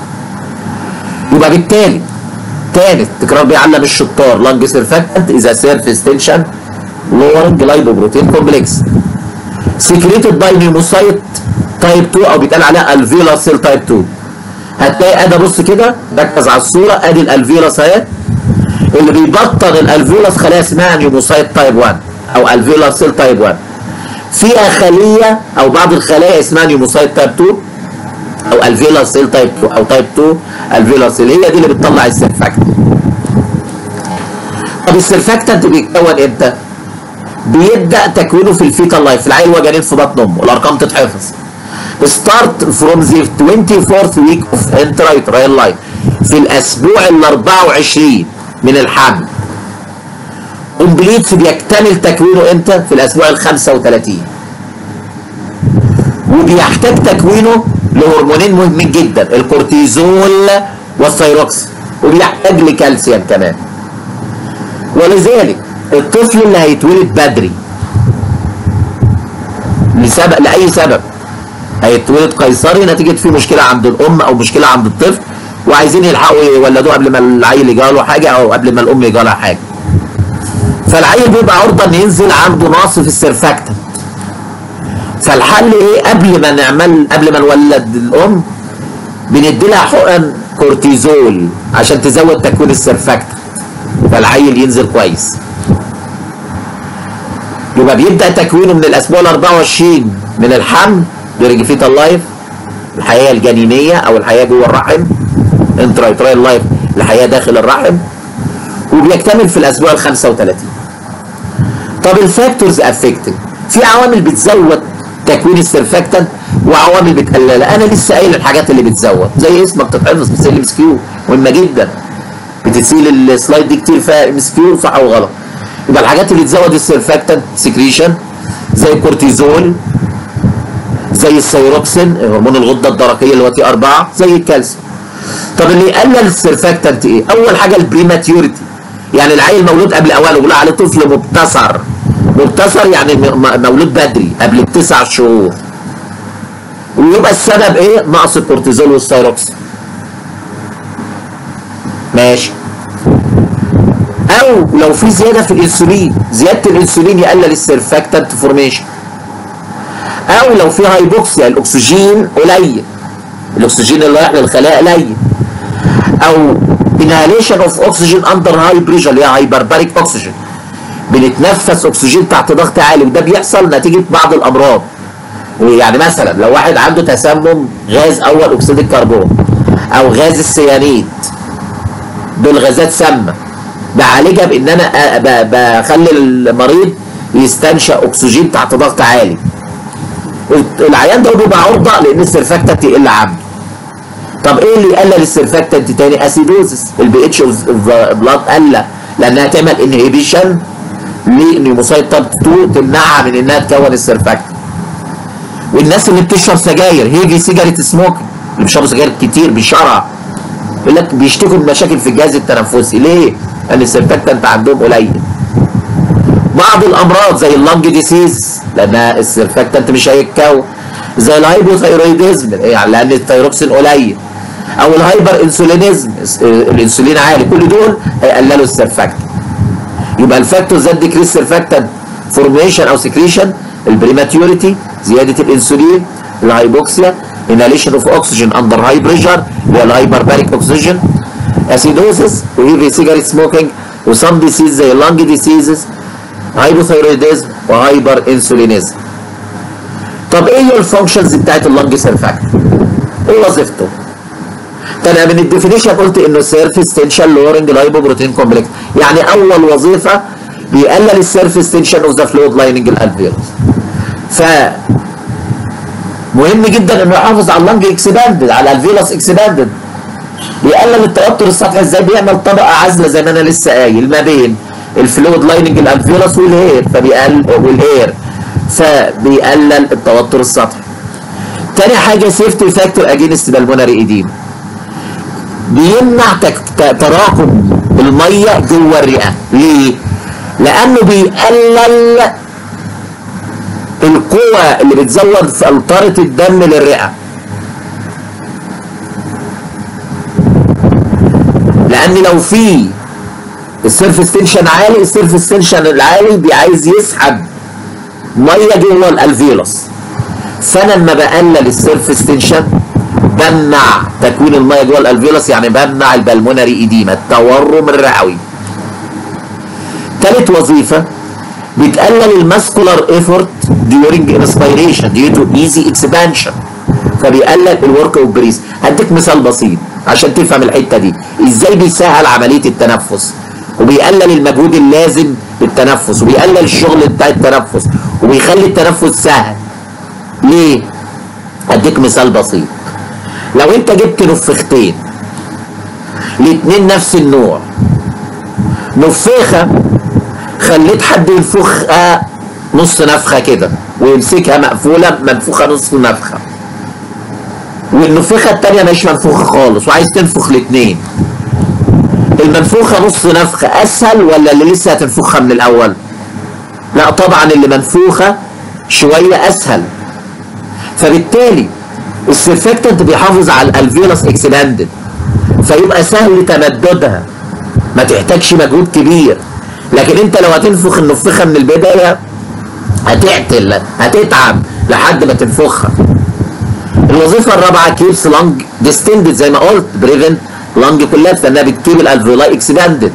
يبقى بالتالي تالت تكرار بيعلم الشطار لانج سيرفاكتنت اذا سيرفيس تنشن lowering lipoprotein complex secreted by pneumocyte تايب 2 او بيتقال عليها الفيولا سيل تايب 2 هتلاقي ادي بص كده ركز على الصوره ادي الالفيولاس اهي اللي بيبطن الالفيولاس خلايا اسمها نيوموسايت تايب 1 او الفيولا سيل تايب 1 فيها خليه او بعض الخلايا اسمها نيوموسايت تايب 2 او الفيولا سيل تايب 2 او تايب 2 الفيولا سيل هي دي اللي بتطلع السيرفاكتنت طب السيرفاكتنت بيتكون امتى؟ بيبدا تكوينه في الفيتال لايف العيل وجنين في بطن امه الارقام تتحفظ start from the 24th week of intrauterine life في الاسبوع ال 24 من الحمل كومبليت بيكتمل تكوينه امتى؟ في الاسبوع ال 35 وبيحتاج تكوينه لهرمونين مهمين جدا الكورتيزول والثيروكس وبيحتاج لكالسيوم كمان ولذلك الطفل اللي هيتولد بدري لسبب لاي سبب هيتولد قيصري نتيجه في مشكله عند الام او مشكله عند الطفل وعايزين يلحقوا يولدوه قبل ما العيل يجاله حاجه او قبل ما الام يجالها حاجه فالعيل بيبقى عرضه ان ينزل عنده نقص في السيرفاكتنت فالحل ايه قبل ما نعمل قبل ما نولد الام بندي لها حقن كورتيزول عشان تزود تكوين السيرفاكتنت فالعيل ينزل كويس يبقى بيبدا تكوينه من الاسبوع ال 24 من الحمل دورينج فيتال لايف الحياه الجنينيه او الحياه جوه الرحم انترايترايل لايف الحياه داخل الرحم وبيكتمل في الاسبوع ال 35 طب الفاكتورز افكتنج في عوامل بتزود تكوين السيرفاكتنت وعوامل بتقللها انا لسه قايل الحاجات اللي بتزود زي اسمك تتحفظ بتسال ام اس كيو مهمه جدا بتسيل السلايد دي كتير فيها ام اس كيو صح وغلط يبقى الحاجات اللي تزود السيرفاكتنت سكريشن زي الكورتيزول زي الثيروكسين هرمون الغده الدرقيه اللي هو تي 4 زي الكالسيوم طب اللي يقلل السيرفاكتنت ايه؟ اول حاجه البريماتيوريتي يعني العيل مولود قبل اوانه بيقول عليه طفل مبتسر مبتسر يعني مولود بدري قبل بتسع شهور ويبقى السبب ايه؟ نقص الكورتيزول والثيروكسين ماشي او لو في زياده في الانسولين زياده الانسولين يقلل السيرفاكتنت فورميشن او لو في هايبوكسيا الاكسجين قليل الاكسجين اللي رايح للخلايا قليل او inhalation اوف اوكسجين اندر هاي بريشر اللي هي هايبرباريك اوكسجين بنتنفس اكسجين تحت ضغط عالي وده بيحصل نتيجه بعض الامراض ويعني مثلا لو واحد عنده تسمم غاز اول اكسيد الكربون او غاز السيانيد دول غازات سامه بعالجها بان انا بخلي المريض يستنشق اكسجين تحت ضغط عالي العيان ده بيبقى عرضه لان السيرفاكتنت يقل عنده طب ايه اللي يقلل السيرفاكتنت تاني اسيدوزس البي اتش اوف بلاد قل لانها تعمل انهيبيشن لنيوموسايت تايب 2 تمنعها من انها تكون السيرفاكتنت والناس اللي بتشرب سجاير هيجي سيجاره سموك اللي بيشربوا سجاير كتير بيشرع يقول لك بيشتكوا من مشاكل في الجهاز التنفسي ليه؟ لان السيرفاكتنت عندهم قليل بعض الامراض زي اللنج ديسيز لان السيرفاكتنت مش هيتكون زي الهايبوثايرويدزم يعني لان الثيروكسين قليل او الهايبر انسولينيزم الانسولين عالي كل دول هيقللوا السيرفاكتنت يبقى الفاكتور ذات ديكريس سيرفاكتنت فورميشن او سكريشن البريماتيوريتي زياده الانسولين الهايبوكسيا inhalation اوف اوكسجين اندر هاي بريشر اللي هي الهايبرباريك اوكسجين اسيدوسس وهيفي سيجاريت سموكينج وسام ديسيز زي اللنج ديسيزز هايبوثايرويدزم وهايبر انسولينيزم طب ايه هي الفانكشنز بتاعت اللنج سيرفاكتور ايه وظيفته انا من الديفينيشن قلت انه سيرفيس تنشن لورنج لايبوبروتين كومبلكس يعني اول وظيفه بيقلل السيرفيس تنشن اوف ذا فلويد لايننج الالفيولس ف مهم جدا انه يحافظ على اللنج اكسباندد على الفيلوس اكسباندد بيقلل التوتر السطحي ازاي بيعمل طبقه عازله زي ما انا لسه قايل ما بين الفلويد لايننج الالفيولس والهير فبيقلل والهير فبيقلل التوتر السطحي تاني حاجه سيفتي فاكتور اجينست بالمونري ايديم بيمنع تراكم الميه جوه الرئه ليه لانه بيقلل القوة اللي بتزود في قنطرة الدم للرئة لأن لو في السيرفس تنشن عالي السيرفس تنشن العالي بيعايز يسحب ميه جوه الالفيولس فانا لما بقلل السيرفس تنشن بمنع تكوين الميه جوه الالفيولس يعني بمنع البلمونري ايديما التورم الرئوي ثالث وظيفه بتقلل الماسكولار ايفورت during inspiration due to easy expansion فبيقلل الورك اوف بريس هديك مثال بسيط عشان تفهم الحته دي ازاي بيسهل عمليه التنفس وبيقلل المجهود اللازم للتنفس وبيقلل الشغل بتاع التنفس وبيخلي التنفس سهل ليه اديك مثال بسيط لو انت جبت نفختين الاتنين نفس النوع نفاخه خليت حد ينفخها نص نفخه كده ويمسكها مقفوله منفوخه نص نفخه والنفخه التانيه مش منفوخه خالص وعايز تنفخ الاتنين المنفوخه نص نفخه اسهل ولا اللي لسه هتنفخها من الاول لا طبعا اللي منفوخه شويه اسهل فبالتالي السيرفكتنت بيحافظ على الالفيولس اكسباندد فيبقى سهل تمددها ما تحتاجش مجهود كبير لكن انت لو هتنفخ النفخه من البدايه هتعتل هتتعب لحد ما تنفخها الوظيفه الرابعه كيبس لانج ديستندد زي ما قلت بريفنت لانج كولابس لانها بتكيب الالفيولاي اكسباندد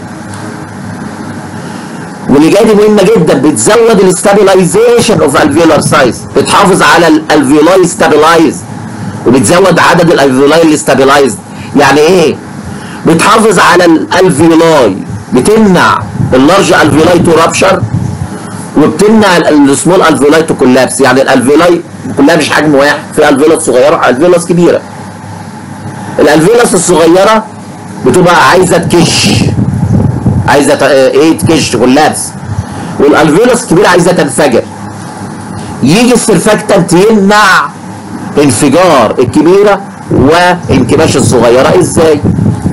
واللي جاي دي مهمه جدا بتزود الاستابلايزيشن اوف الفيولار سايز بتحافظ على الالفيولاي ستابلايز وبتزود عدد الالفيولاي اللي ستابلايزد يعني ايه بتحافظ على الالفيولاي بتمنع اللارج الفيولاي تو رابشر وبتمنع السمول الفيولاي تو كولابس يعني الالفيولاي كلها مش حجم واحد في الفيولاس صغيره الفيولاس كبيره الالفيولاس الصغيره بتبقى عايزه تكش عايزه ت- ايه تكش كولابس والالفيولاس الكبيره عايزه تنفجر يجي السرفكتنت يمنع انفجار الكبيره وانكماش الصغيره ازاي؟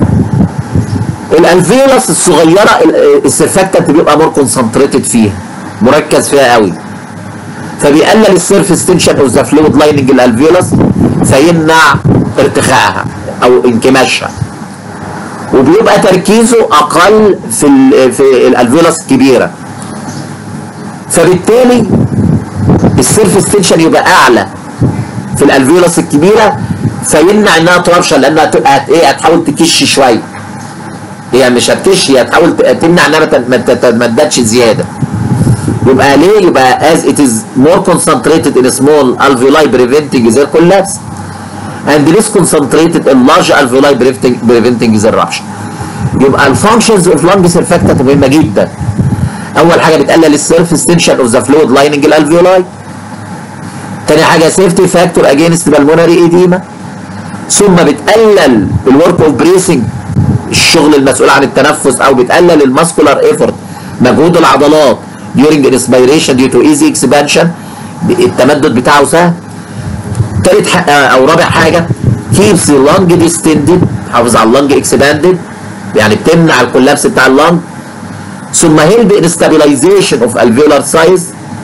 الالفيولاس الصغيره ال- السرفكتنت بيبقى مور كونسنتريتد فيها مركز فيها قوي فبيقلل السيرفيس تنشن اوف ذا فلويد لايننج الالفيولاس فيمنع ارتخائها او انكماشها وبيبقى تركيزه اقل في ال في الالفيولاس الكبيره فبالتالي السيرفيس تنشن يبقى اعلى في الالفيولاس الكبيره فيمنع انها تربشن لانها تبقى هت- ايه هتحاول تكش شويه هي مش هتكش هي هتحاول ت- تمنع انها ما ت- ما تتمددش زياده يبقى ليه يبقى as it is more concentrated in small alveoli preventing their collapse and less concentrated in large alveoli preventing, preventing their rupture يبقى الفانكشنز اوف lung surfactant مهمه جدا اول حاجه بتقلل السيرفيس تنشن اوف ذا فلويد لايننج الالفيولاي تاني حاجه سيفتي فاكتور اجينست بالمونري ايديما ثم بتقلل الورك اوف بريسنج الشغل المسؤول عن التنفس او بتقلل الماسكولار ايفورت مجهود العضلات during inspiration due to easy expansion التمدد بتاعه سهل تالت ح- آه، او رابع حاجه keeps the lung distended حافظ على اللنج expanded يعني بتمنع الكولابس بتاع اللنج ثم help in stabilization of alveolar size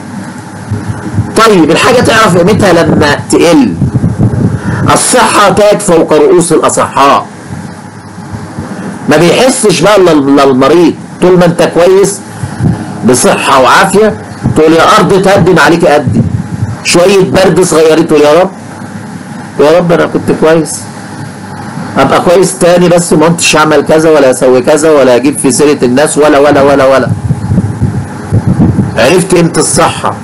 طيب الحاجه تعرف قيمتها لما تقل الصحه تاج فوق رؤوس الاصحاء ما بيحسش بقى الا إلا المريض طول ما انت كويس بصحه وعافيه تقول يا ارض تهدم عليك قدي شويه برد صغيرين تقول يا رب يا رب انا كنت كويس ابقى كويس تاني بس ما كنتش اعمل كذا ولا اسوي كذا ولا اجيب في سيره الناس ولا ولا ولا ولا عرفت قيمه الصحه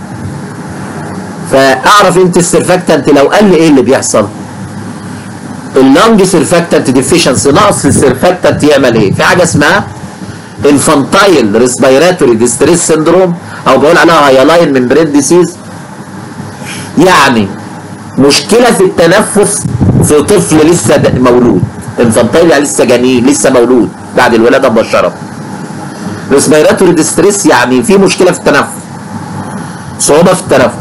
فاعرف قيمه السرفكتنت لو قل ايه اللي بيحصل اللونج سيرفاكتنت ديفيشنسي نقص السيرفاكتنت يعمل ايه؟ في حاجه اسمها انفانتايل ريسبيراتوري ديستريس سيندروم او بقول عليها هايلاين ممبرين ديسيز يعني مشكله في التنفس في طفل لسه د- مولود انفانتايل يعني لسه جنين لسه مولود بعد الولاده مباشره ريسبيراتوري ديستريس يعني في مشكله في التنفس صعوبه في التنفس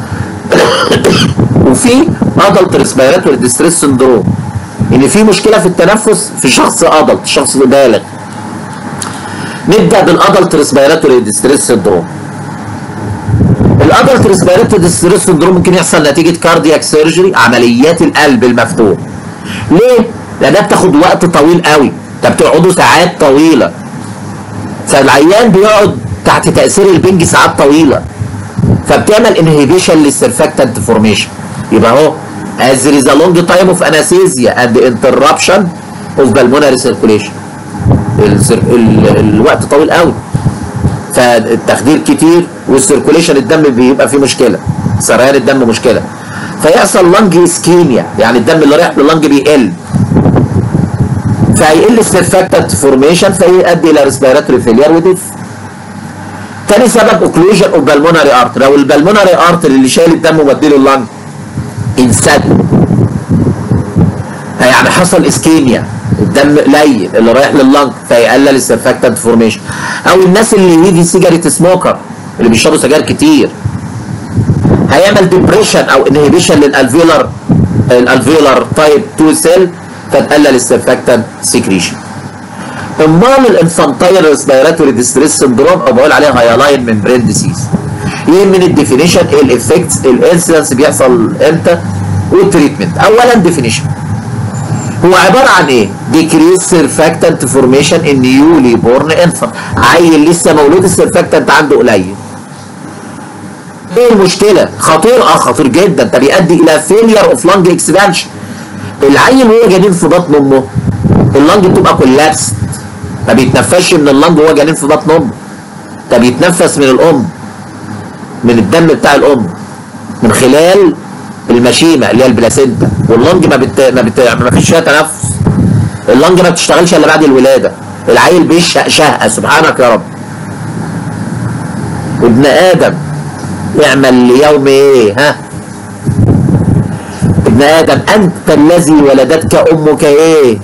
وفي ادلت ريسبيراتوري ديستريس سندروم ان في مشكله في التنفس في شخص ادلت شخص بالغ نبدا بالادلت ريسبيراتوري ديستريس سندروم الادلت ريسبيراتوري ديستريس سندروم ممكن يحصل نتيجه كاردياك سيرجري عمليات القلب المفتوح ليه؟ لانها بتاخد وقت طويل قوي انت بتقعدوا ساعات طويله فالعيان بيقعد تحت تاثير البنج ساعات طويله فبتعمل انهيبيشن للسيرفاكتنت فورميشن يبقى اهو as there is a long time of anesthesia and interruption of pulmonary circulation السر... ال... الوقت طويل قوي فالتخدير كتير والسيركوليشن الدم بيبقى فيه مشكله سريان الدم مشكله فيحصل لنج اسكيميا يعني الدم اللي رايح لللنج بيقل فهيقل السيرفاكتنت فورميشن فيؤدي الى ريسبيراتوري فيلير وديث تاني سبب اوكلوجن اوف بالمونري ارتر لو البلمونري ارتر اللي شايل الدم ومديله اللنج انسد يعني حصل اسكيميا الدم قليل اللي رايح لللنج فيقلل السيرفاكتنت فورميشن او الناس اللي يجي سيجاره سموكر اللي بيشربوا سجاير كتير هيعمل ديبريشن او انهبيشن للالفيولار الالفيولار تايب 2 سيل فتقلل السيرفاكتنت سكريشن امال الانفانتايل ريسبيراتوري ديستريس سندروم او بقول عليها هايلاين ممبرين ديسيز ايه من الديفينيشن ايه الافكتس الانسيدنس بيحصل امتى والتريتمنت اولا ديفينيشن هو عباره عن ايه؟ ديكريس سيرفاكتنت فورميشن ان نيولي بورن انفانت عيل لسه مولود السيرفاكتنت عنده قليل ايه المشكله؟ خطير اه خطير جدا ده بيؤدي الى فيلير اوف لانج اكسبانشن العيل وهو جنين في بطن امه اللنج بتبقى كولابس ما بيتنفسش من اللنج وهو جنين في بطن امه ده بيتنفس من الام من الدم بتاع الام من خلال المشيمه اللي هي البلاسينتا واللنج ما بت... ما, بت... ما فيش فيها تنفس اللنج ما بتشتغلش الا بعد الولاده العيل بيشهق شهقه سبحانك يا رب ابن ادم اعمل ليوم ايه ها ابن ادم انت الذي ولدتك امك ايه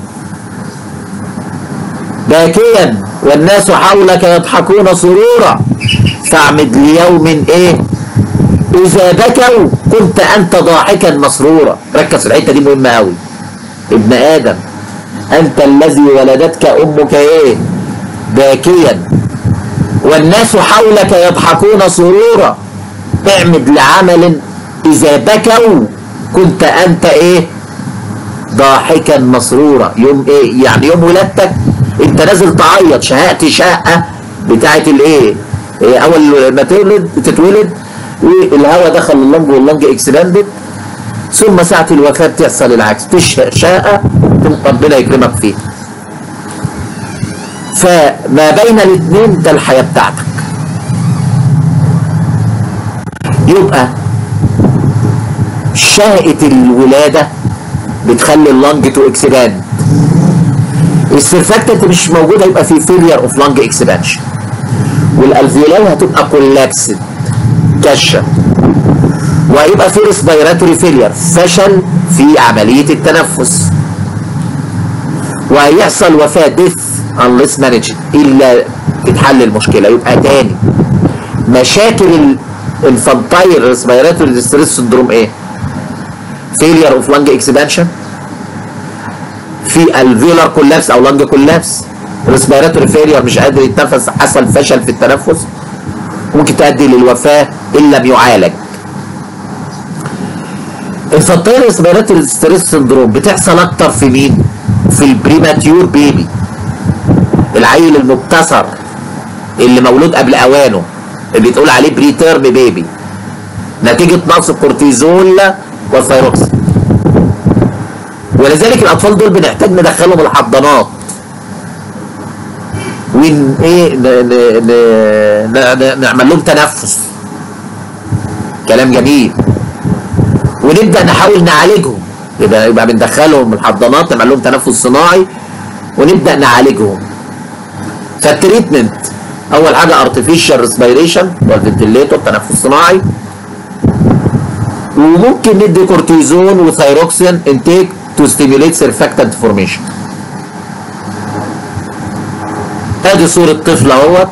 باكيا والناس حولك يضحكون سرورا فاعمد ليوم ايه اذا بكوا كنت انت ضاحكا مسرورا ركز في الحته دي مهمه قوي ابن ادم انت الذي ولدتك امك ايه باكيا والناس حولك يضحكون سرورا اعمد لعمل اذا بكوا كنت انت ايه ضاحكا مسرورا يوم ايه يعني يوم ولادتك انت نازل تعيط شهقت شهقه بتاعت الايه إيه اول ما تولد بتتولد والهواء دخل اللنج واللنج اكسباندد ثم ساعة الوفاة بتحصل العكس تشهق شهقة ربنا يكرمك فيها فما بين الاثنين ده الحياة بتاعتك يبقى شهقة الولادة بتخلي اللنج تو اكسباند السيرفاكتنت مش موجودة يبقى في فيلير اوف لانج اكسبانشن والالفيولاي هتبقى كولابسد كشة وهيبقى في ريسبيراتوري فيلير فشل في عملية التنفس وهيحصل وفاة ديث unless managed إلا تتحل المشكلة يبقى تاني مشاكل الانفانتايل ريسبيراتوري ديستريس سندروم ايه؟ فيلير اوف لانج اكسبانشن في الفيولار كولابس او لانج كولابس ريسبيراتوري فيلير مش قادر يتنفس حصل فشل في التنفس ممكن تؤدي للوفاه ان لم يعالج الفطير ريسبيراتوري ستريس سندروم بتحصل اكتر في مين؟ في البريماتيور بيبي العيل المبتسر اللي مولود قبل اوانه اللي بتقول عليه بري تيرم بيبي نتيجه نقص الكورتيزول والثيروكسين ولذلك الاطفال دول بنحتاج ندخلهم الحضانات ون ايه ن... ن... ن... نعمل لهم تنفس كلام جميل ونبدا نحاول نعالجهم يبقى يبقى بندخلهم الحضانات نعمل لهم تنفس صناعي ونبدا نعالجهم فالتريتمنت اول حاجه ارتفيشال ريسبيريشن والفنتليتور تنفس صناعي وممكن ندي كورتيزون وثايروكسين انتيك تو ستيميوليت سيرفاكتنت فورميشن ادي صورة طفل اهوت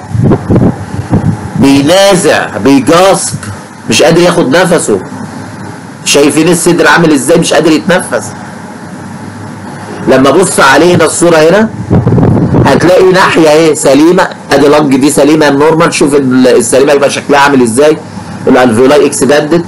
بينازع بيجاسك مش قادر ياخد نفسه شايفين الصدر عامل ازاي مش قادر يتنفس لما بص عليه هنا الصورة هنا هتلاقي ناحية ايه سليمة ادي لنج دي سليمة النورمال شوف السليمة يبقى شكلها عامل ازاي الالفيولاي اكسباندد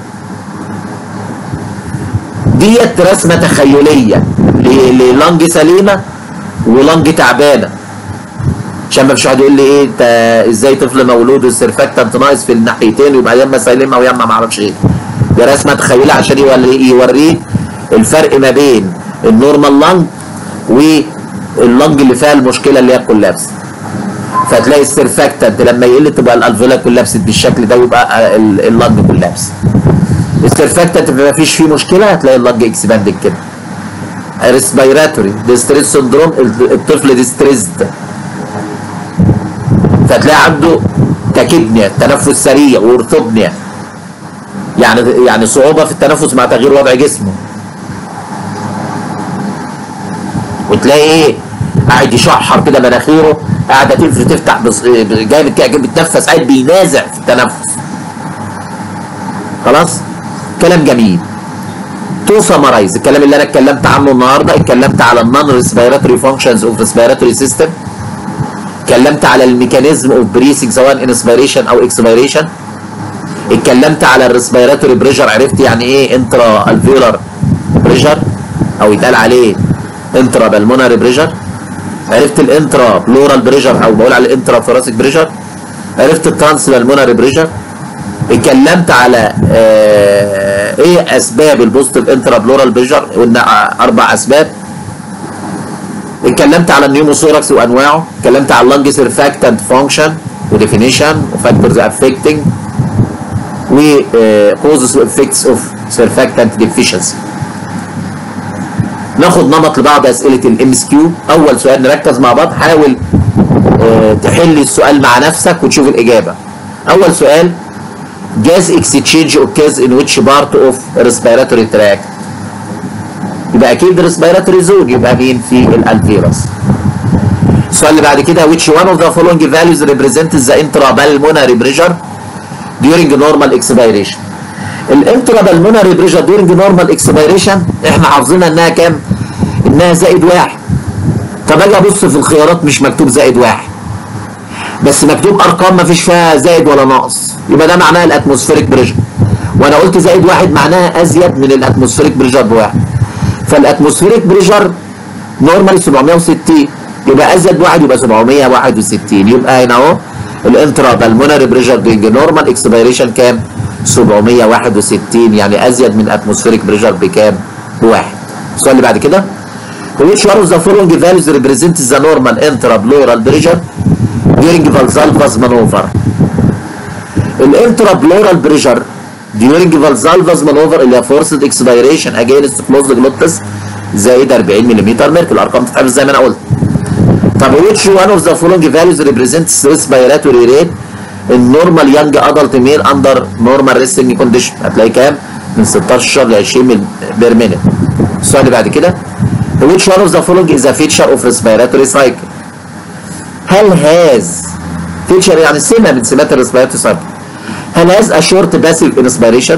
ديت رسمة تخيلية للنج سليمة ولنج تعبانة عشان ما فيش واحد يقول لي ايه انت ازاي طفل مولود والسرفاكتنت ناقص في الناحيتين ويبقى يا اما سايلمه ويا اما ما اعرفش ايه دي رسمه تخيلها عشان يوري يوريك الفرق ما بين النورمال لانج واللنج اللي فيها المشكله اللي هي الكولابس فتلاقي السرفاكتنت لما يقل تبقى الالفولا كولابس بالشكل ده ويبقى ال- اللنج كولابس السرفاكتنت ما فيش فيه مشكله هتلاقي اللنج اكسباندد كده ريسبيراتوري ديستريس سندروم الطفل ديستريسد فتلاقي عنده تاكيدنيا تنفس سريع وارثوبنيا يعني يعني صعوبه في التنفس مع تغيير وضع جسمه وتلاقي ايه قاعد يشحر كده مناخيره قاعده تنفر تفتح بص... جامد كده جامد بيتنفس قاعد بينازع في التنفس خلاص كلام جميل تو سمرايز الكلام اللي انا اتكلمت عنه النهارده اتكلمت على النون ريسبيراتوري فانكشنز اوف ريسبيراتوري سيستم اتكلمت على الميكانيزم اوف بريسنج سواء انسبيريشن او اكسبيريشن اتكلمت على الريسبيراتوري بريشر عرفت يعني ايه انترا الفيولار بريشر او يتقال عليه انترا بالمونري بريشر عرفت الانترا بلورال بريشر او بقول على الانترا ثوراسيك بريشر عرفت الترانس بالمونري بريشر اتكلمت على آه ايه اسباب البوزيتيف انترا بلورال بريشر قلنا اربع اسباب اتكلمت على النيوموثوركس وانواعه اتكلمت على اللنج سيرفاكتنت فانكشن وديفينيشن وفاكتورز افكتنج و كوزز وافكتس اوف سيرفاكتنت ديفيشنسي ناخد نمط لبعض اسئله الام اس كيو اول سؤال نركز مع بعض حاول اه تحل السؤال مع نفسك وتشوف الاجابه اول سؤال جاز اكسشينج اوكيز ان ويتش بارت اوف ريسبيراتوري تراك يبقى اكيد ريسبيراتوري زون يبقى مين في الالفيروس السؤال اللي بعد كده which one of the following values represents the intrapulmonary pressure during normal expiration الانترابلمونري بريشر ديورنج نورمال اكسبيريشن احنا حافظينها انها كام؟ انها زائد واحد طب اجي ابص في الخيارات مش مكتوب زائد واحد بس مكتوب ارقام ما فيش فيها زائد ولا ناقص يبقى ده معناها الاتموسفيريك بريشر وانا قلت زائد واحد معناها ازيد من الاتموسفيريك بريشر بواحد فالاتموسفيريك بريشر نورمالي 760 يبقى ازيد واحد يبقى 761 يبقى هنا اهو الانترا بالمونري بريشر ديورنج نورمال اكسبيريشن كام؟ 761 يعني ازيد من اتموسفيريك بريشر بكام؟ بواحد. السؤال اللي بعد كده which one of the following values represents the normal intrapleural pressure during valsalvas maneuver الانترابلورال بريشر during valsalvas maneuver اللي هي forced expiration against closed glottis زائد 40 ملم ميركل الارقام تتحفظ زي ما انا قلت طب which one of the following values represents respiratory rate النورمال يانج ادلت ميل اندر نورمال ريستنج كونديشن هتلاقي كام؟ من 16 ل 20 بير مينيت. السؤال اللي بعد كده which one of the following is a feature of respiratory cycle؟ هل هاز feature يعني سمه من سمات الريسبيراتوري سايكل هل هاز a short passive inspiration؟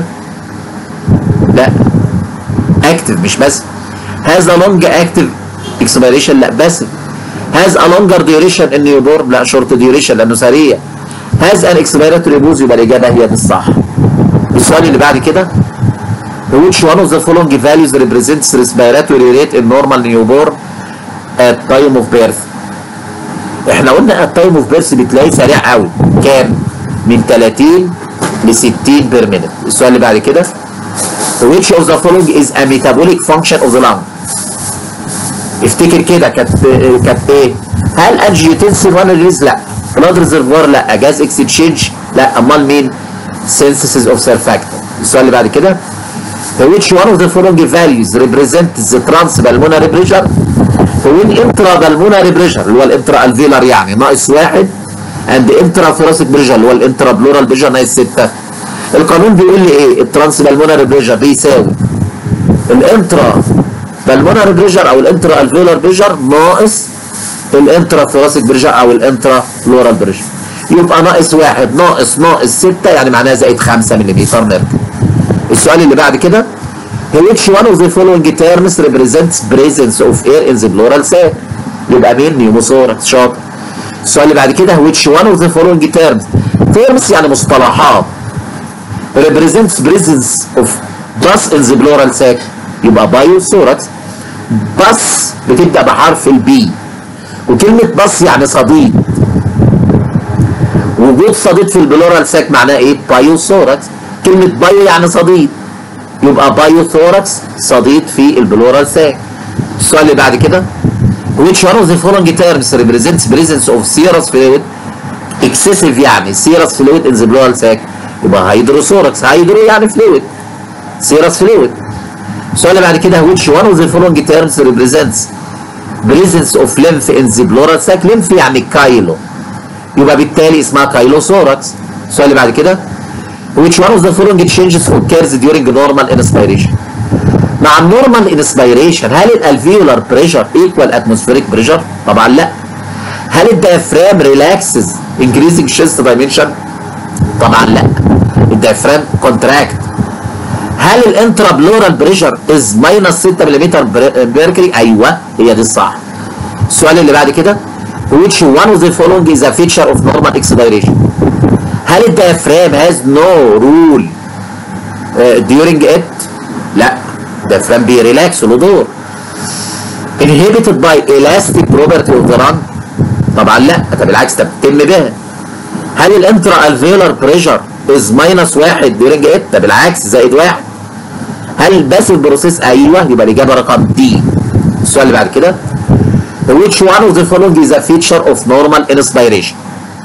لا active مش بس has a long active expiration لا بس has a longer duration in newborn لا short duration لانه سريع هاز ان اكسبيراتوري بوز يبقى الاجابه هي دي الصح. السؤال اللي بعد كده which one of the following values represents respiratory rate in normal newborn at time of birth احنا قلنا at time of birth بتلاقيه سريع قوي كام؟ من 30 ل 60 بير مينيت. السؤال اللي بعد كده which of the following is a metabolic function of the lung افتكر كده كانت كانت ايه؟ هل انجيوتنسين ولا ريز؟ لا بلاد ريزرفوار لا جاز اكسشينج لا امال مين سينثيسيس اوف سيرفاكتور السؤال اللي بعد كده which one of the following values represents the transpulmonary pressure when intrapulmonary pressure اللي هو الانترا الفيلر يعني ناقص واحد and intrathoractic pressure اللي هو الانترا بلورال pressure ناقص ستة القانون بيقول لي ايه الترانسبلمونري بريشر بيساوي الانترا بالمونري بريشر او الانترا الفيولار بريشر ناقص الانترا ثوراسيك بريشر او الانترا فلورال بريشر يبقى ناقص واحد ناقص ناقص ستة يعني معناها زائد خمسة ملم ميركل السؤال اللي بعد كده which one of the following terms represents presence of air in the pleural sac يبقى مين نيوموثوركس شاطر السؤال اللي بعد كده which one of the following terms terms يعني مصطلحات represents presence of pus in the pleural sac يبقى بايوثوركس بس بتبدأ بحرف البي وكلمة بص يعني صديد وجود صديد في البلورال ساك معناه ايه؟ بايوثوركس كلمة بايو يعني صديد يبقى بايوثوركس صديد في البلورال ساك السؤال اللي بعد كده which one of the following terms represents presence of serous fluid excessive يعني serous fluid in the pleural sac يبقى هيدروثوركس هيدرو يعني fluid serous fluid السؤال اللي بعد كده which one of the following terms represents presence of lymph in the pleural sac lymph يعني كايلو يبقى بالتالي اسمها كايلوثوركس السؤال اللي بعد كده which one of the following changes occurs during normal inspiration مع النورمال انسبيريشن هل الالفيولار بريشر ايكوال اتموسفيريك بريشر؟ طبعا لا. هل الديافرام ريلاكسز انكريزنج شيست دايمنشن؟ طبعا لا. الديافرام كونتراكت. هل الانترا بلورال بريشر از ماينس 6 ملم ميركوري؟ ايوه هي دي الصح. السؤال اللي بعد كده which one of the following is a feature of normal expiration؟ هل الديافرام has no rule uh, during it؟ لا. diaphragm بي ريلاكس له دور inhibited by elastic property of the run طبعا لا ده بالعكس ده بتتم بها هل الانترا الفيولار بريشر از ماينس واحد during it ده بالعكس زائد واحد هل الباسيف بروسيس ايوه يبقى الاجابه رقم دي السؤال اللي بعد كده which one of the following is a feature of normal inspiration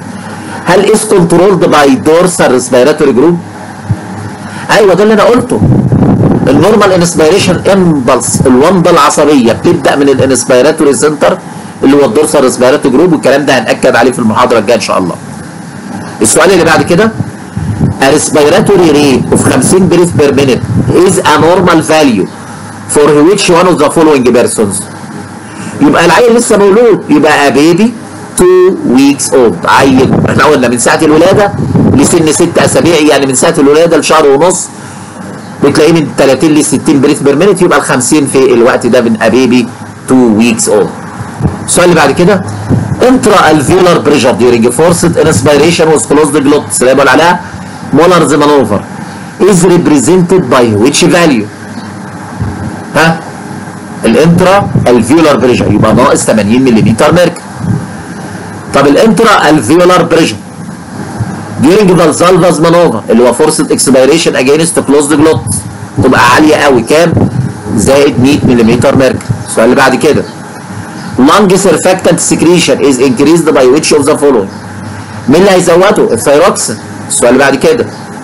هل is controlled by dorsal respiratory group ايوه ده اللي انا قلته النورمال انسبيريشن امبلس الومضه العصبيه بتبدا من الانسبيراتوري سنتر اللي هو الدورسال ريسبيراتوري جروب والكلام ده هنأكد عليه في المحاضره الجايه ان شاء الله. السؤال اللي بعد كده A respiratory rate of 50 breath per minute is a normal value for which one of the following persons يبقى العيل لسه مولود يبقى a baby 2 weeks old عيل احنا قلنا من ساعه الولاده لسن 6 اسابيع يعني من ساعه الولاده لشهر ونص بتلاقيه من 30 ل 60 بريث بير مينت يبقى ال 50 في الوقت ده من ابيبي 2 ويكس اولد. السؤال اللي بعد كده انترا الفيولار بريشر ديورنج فورسد انسبيريشن وذ كلوزد جلوتس اللي بقول عليها مولرز مانوفر از ريبريزنتد باي ويتش فاليو ها الانترا الفيولار بريشر يبقى ناقص 80 ملم ميركوري طب الانترا الفيولار بريشر during the valvas maneuver اللي هو forced expiration against closed glot تبقى عاليه قوي كام؟ زائد 100 ملم ميركوري السؤال اللي بعد كده lung surfactant secretion is increased by which of the following مين اللي هيزوده؟ الثيروكسين السؤال اللي بعد كده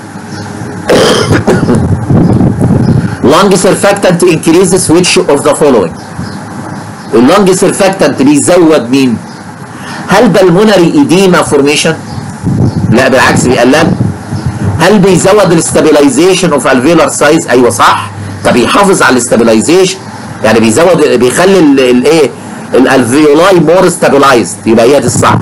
lung surfactant increases which of the following اللونج surfactant بيزود مين؟ هل بالمونري ايديما فورميشن؟ لا بالعكس بيقلل هل بيزود الاستابيلايزيشن اوف الفيولار سايز ايوه صح طب يحافظ على الاستابيلايزيشن يعني بيزود بيخلي الايه الالفيولاي مور ستابيلايزد يبقى هي دي الصح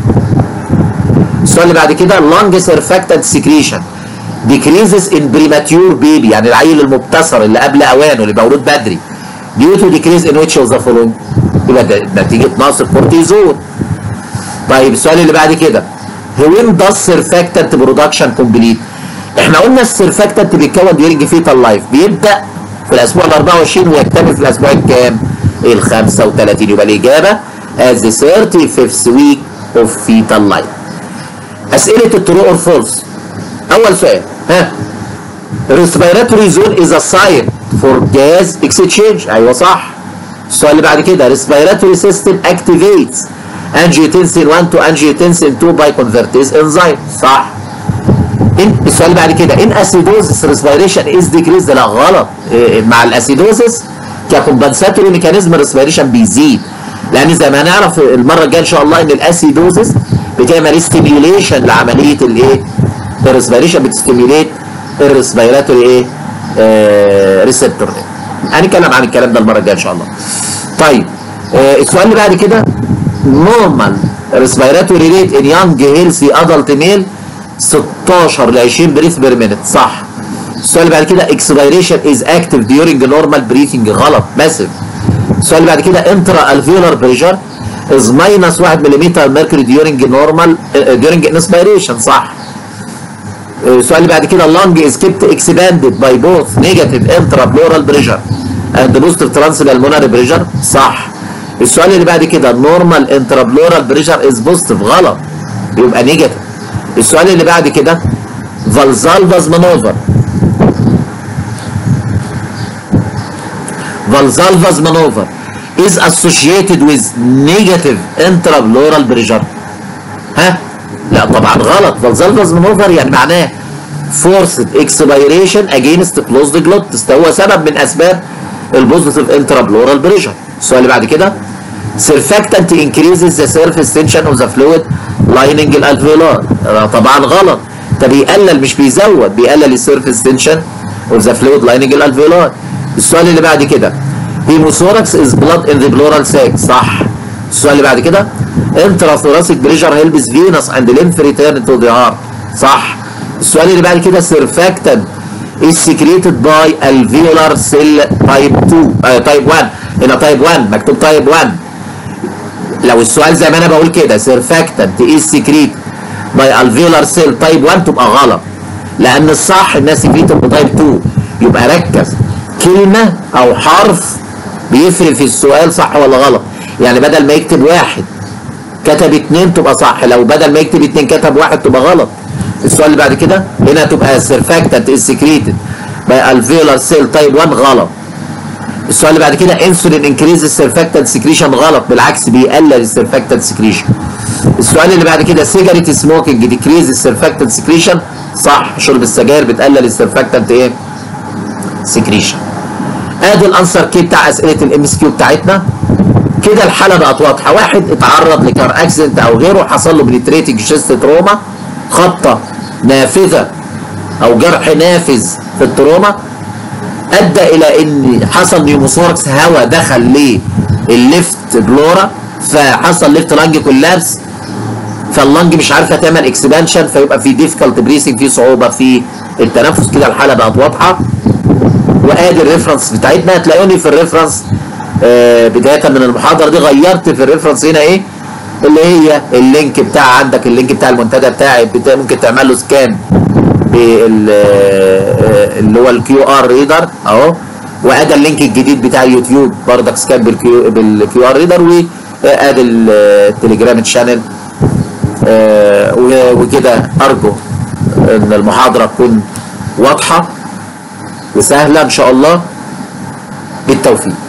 السؤال اللي بعد كده لونج سيرفاكتنت سكريشن decreases in premature baby يعني العيل المبتسر اللي قبل اوانه اللي مولود بدري due to decrease in which of the following يبقى ده نتيجه نقص الكورتيزون طيب السؤال اللي بعد كده when does surfactant production complete احنا قلنا السيرفاكتنت بيتكون during fetal life بيبدا في الاسبوع ال 24 ويكتمل في الاسبوع الكام؟ ال 35 يبقى الاجابه as the 35th week of fetal life اسئله الترو اور فولس اول سؤال ها respiratory zone is a site for gas exchange ايوه صح السؤال اللي بعد كده respiratory system activates angiotensin 1 to angiotensin 2 by convertase enzyme صح إن السؤال اللي بعد كده ان اسيدوزس ريسبيريشن از ديكريز لا غلط إيه مع الاسيدوزس ككومبنساتوري ميكانيزم الريسبيريشن بيزيد لان زي ما هنعرف المره الجايه ان شاء الله ان الاسيدوزس بتعمل ستيميوليشن لعمليه الايه الريسبيريشن بتستيميوليت الريسبيراتوري ايه آه ريسبتور هنتكلم عن الكلام ده المره الجايه ان شاء الله طيب آه السؤال اللي بعد كده نورمال ريسبيراتوري ريت ان يانج هيلثي ادلت ميل 16 ل 20 بريث بير مينت صح السؤال اللي بعد كده اكسبيريشن از اكتف ديورنج نورمال بريثنج غلط ماسف السؤال اللي بعد كده انترا الفيولار بريشر از ماينس 1 ملم ميركوري ديورنج نورمال ديورنج انسبيريشن صح السؤال اللي بعد كده اللنج از كيبت اكسباندد باي بوث نيجاتيف انترا بلورال بريشر اند بوزيتيف ترانس بالمونري بريشر صح السؤال اللي بعد كده نورمال انترابلورال بريشر از بوزيتيف غلط يبقى نيجاتيف السؤال اللي بعد كده فالزالفاز مانوفر فالزالفاز مانوفر is associated with negative intrapleural pressure ها لا طبعا غلط فالزالفاز مانوفر يعني معناه forced expiration against closed glottis هو سبب من اسباب البوزيتيف انترابلورال بريشر السؤال اللي بعد كده surfactant increases the surface tension of the fluid lining الالفيولار طبعا غلط ده بيقلل مش بيزود بيقلل السيرفيس تنشن of the fluid lining الالفيولار السؤال اللي بعد كده هيموثوركس is blood in the pleural sac صح السؤال اللي بعد كده intrathoractic pressure helps venous and lymph return to the heart صح السؤال اللي بعد كده surfactant is secreted by alveolar cell type 2 آه type 1 هنا type 1 مكتوب type 1 لو السؤال زي ما انا بقول كده surfactant is secreted by alveolar cell type 1 تبقى غلط لان الصح انها secreted by type 2 يبقى ركز كلمه او حرف بيفرق في السؤال صح ولا غلط يعني بدل ما يكتب واحد كتب اتنين تبقى صح لو بدل ما يكتب اتنين كتب واحد تبقى غلط السؤال اللي بعد كده هنا تبقى surfactant is secreted by alveolar cell type 1 غلط السؤال اللي بعد كده انسولين انكريز السيرفاكتنت سكريشن غلط بالعكس بيقلل السيرفاكتنت سكريشن السؤال اللي بعد كده سيجاريت سموكينج ديكريز السيرفاكتنت سكريشن صح شرب السجاير بتقلل السيرفاكتنت ايه سكريشن ادي الانسر كي بتاع اسئله الام اس كيو بتاعتنا كده الحاله بقت واضحه واحد اتعرض لكار اكسيدنت او غيره حصل له بنتريتنج شيست تروما خبطه نافذه او جرح نافذ في التروما ادى الى ان حصل نيوموثوركس هواء دخل للليفت بلورا فحصل ليفت لانج كولابس فاللنج مش عارفه تعمل اكسبانشن فيبقى في ديفيكالت بريسنج في صعوبه في التنفس كده الحاله بقت واضحه وادي الريفرنس بتاعتنا هتلاقوني في الريفرنس آه بدايه من المحاضره دي غيرت في الريفرنس هنا ايه اللي هي اللينك بتاع عندك اللينك بتاع المنتدى بتاعي بتاع ممكن تعمل له سكان بال اللي هو الكيو ار ريدر اهو وادي اللينك الجديد بتاع اليوتيوب بردك سكان بالكيو بالكيو ار ريدر وادي التليجرام تشانل وكده ارجو ان المحاضره تكون واضحه وسهله ان شاء الله بالتوفيق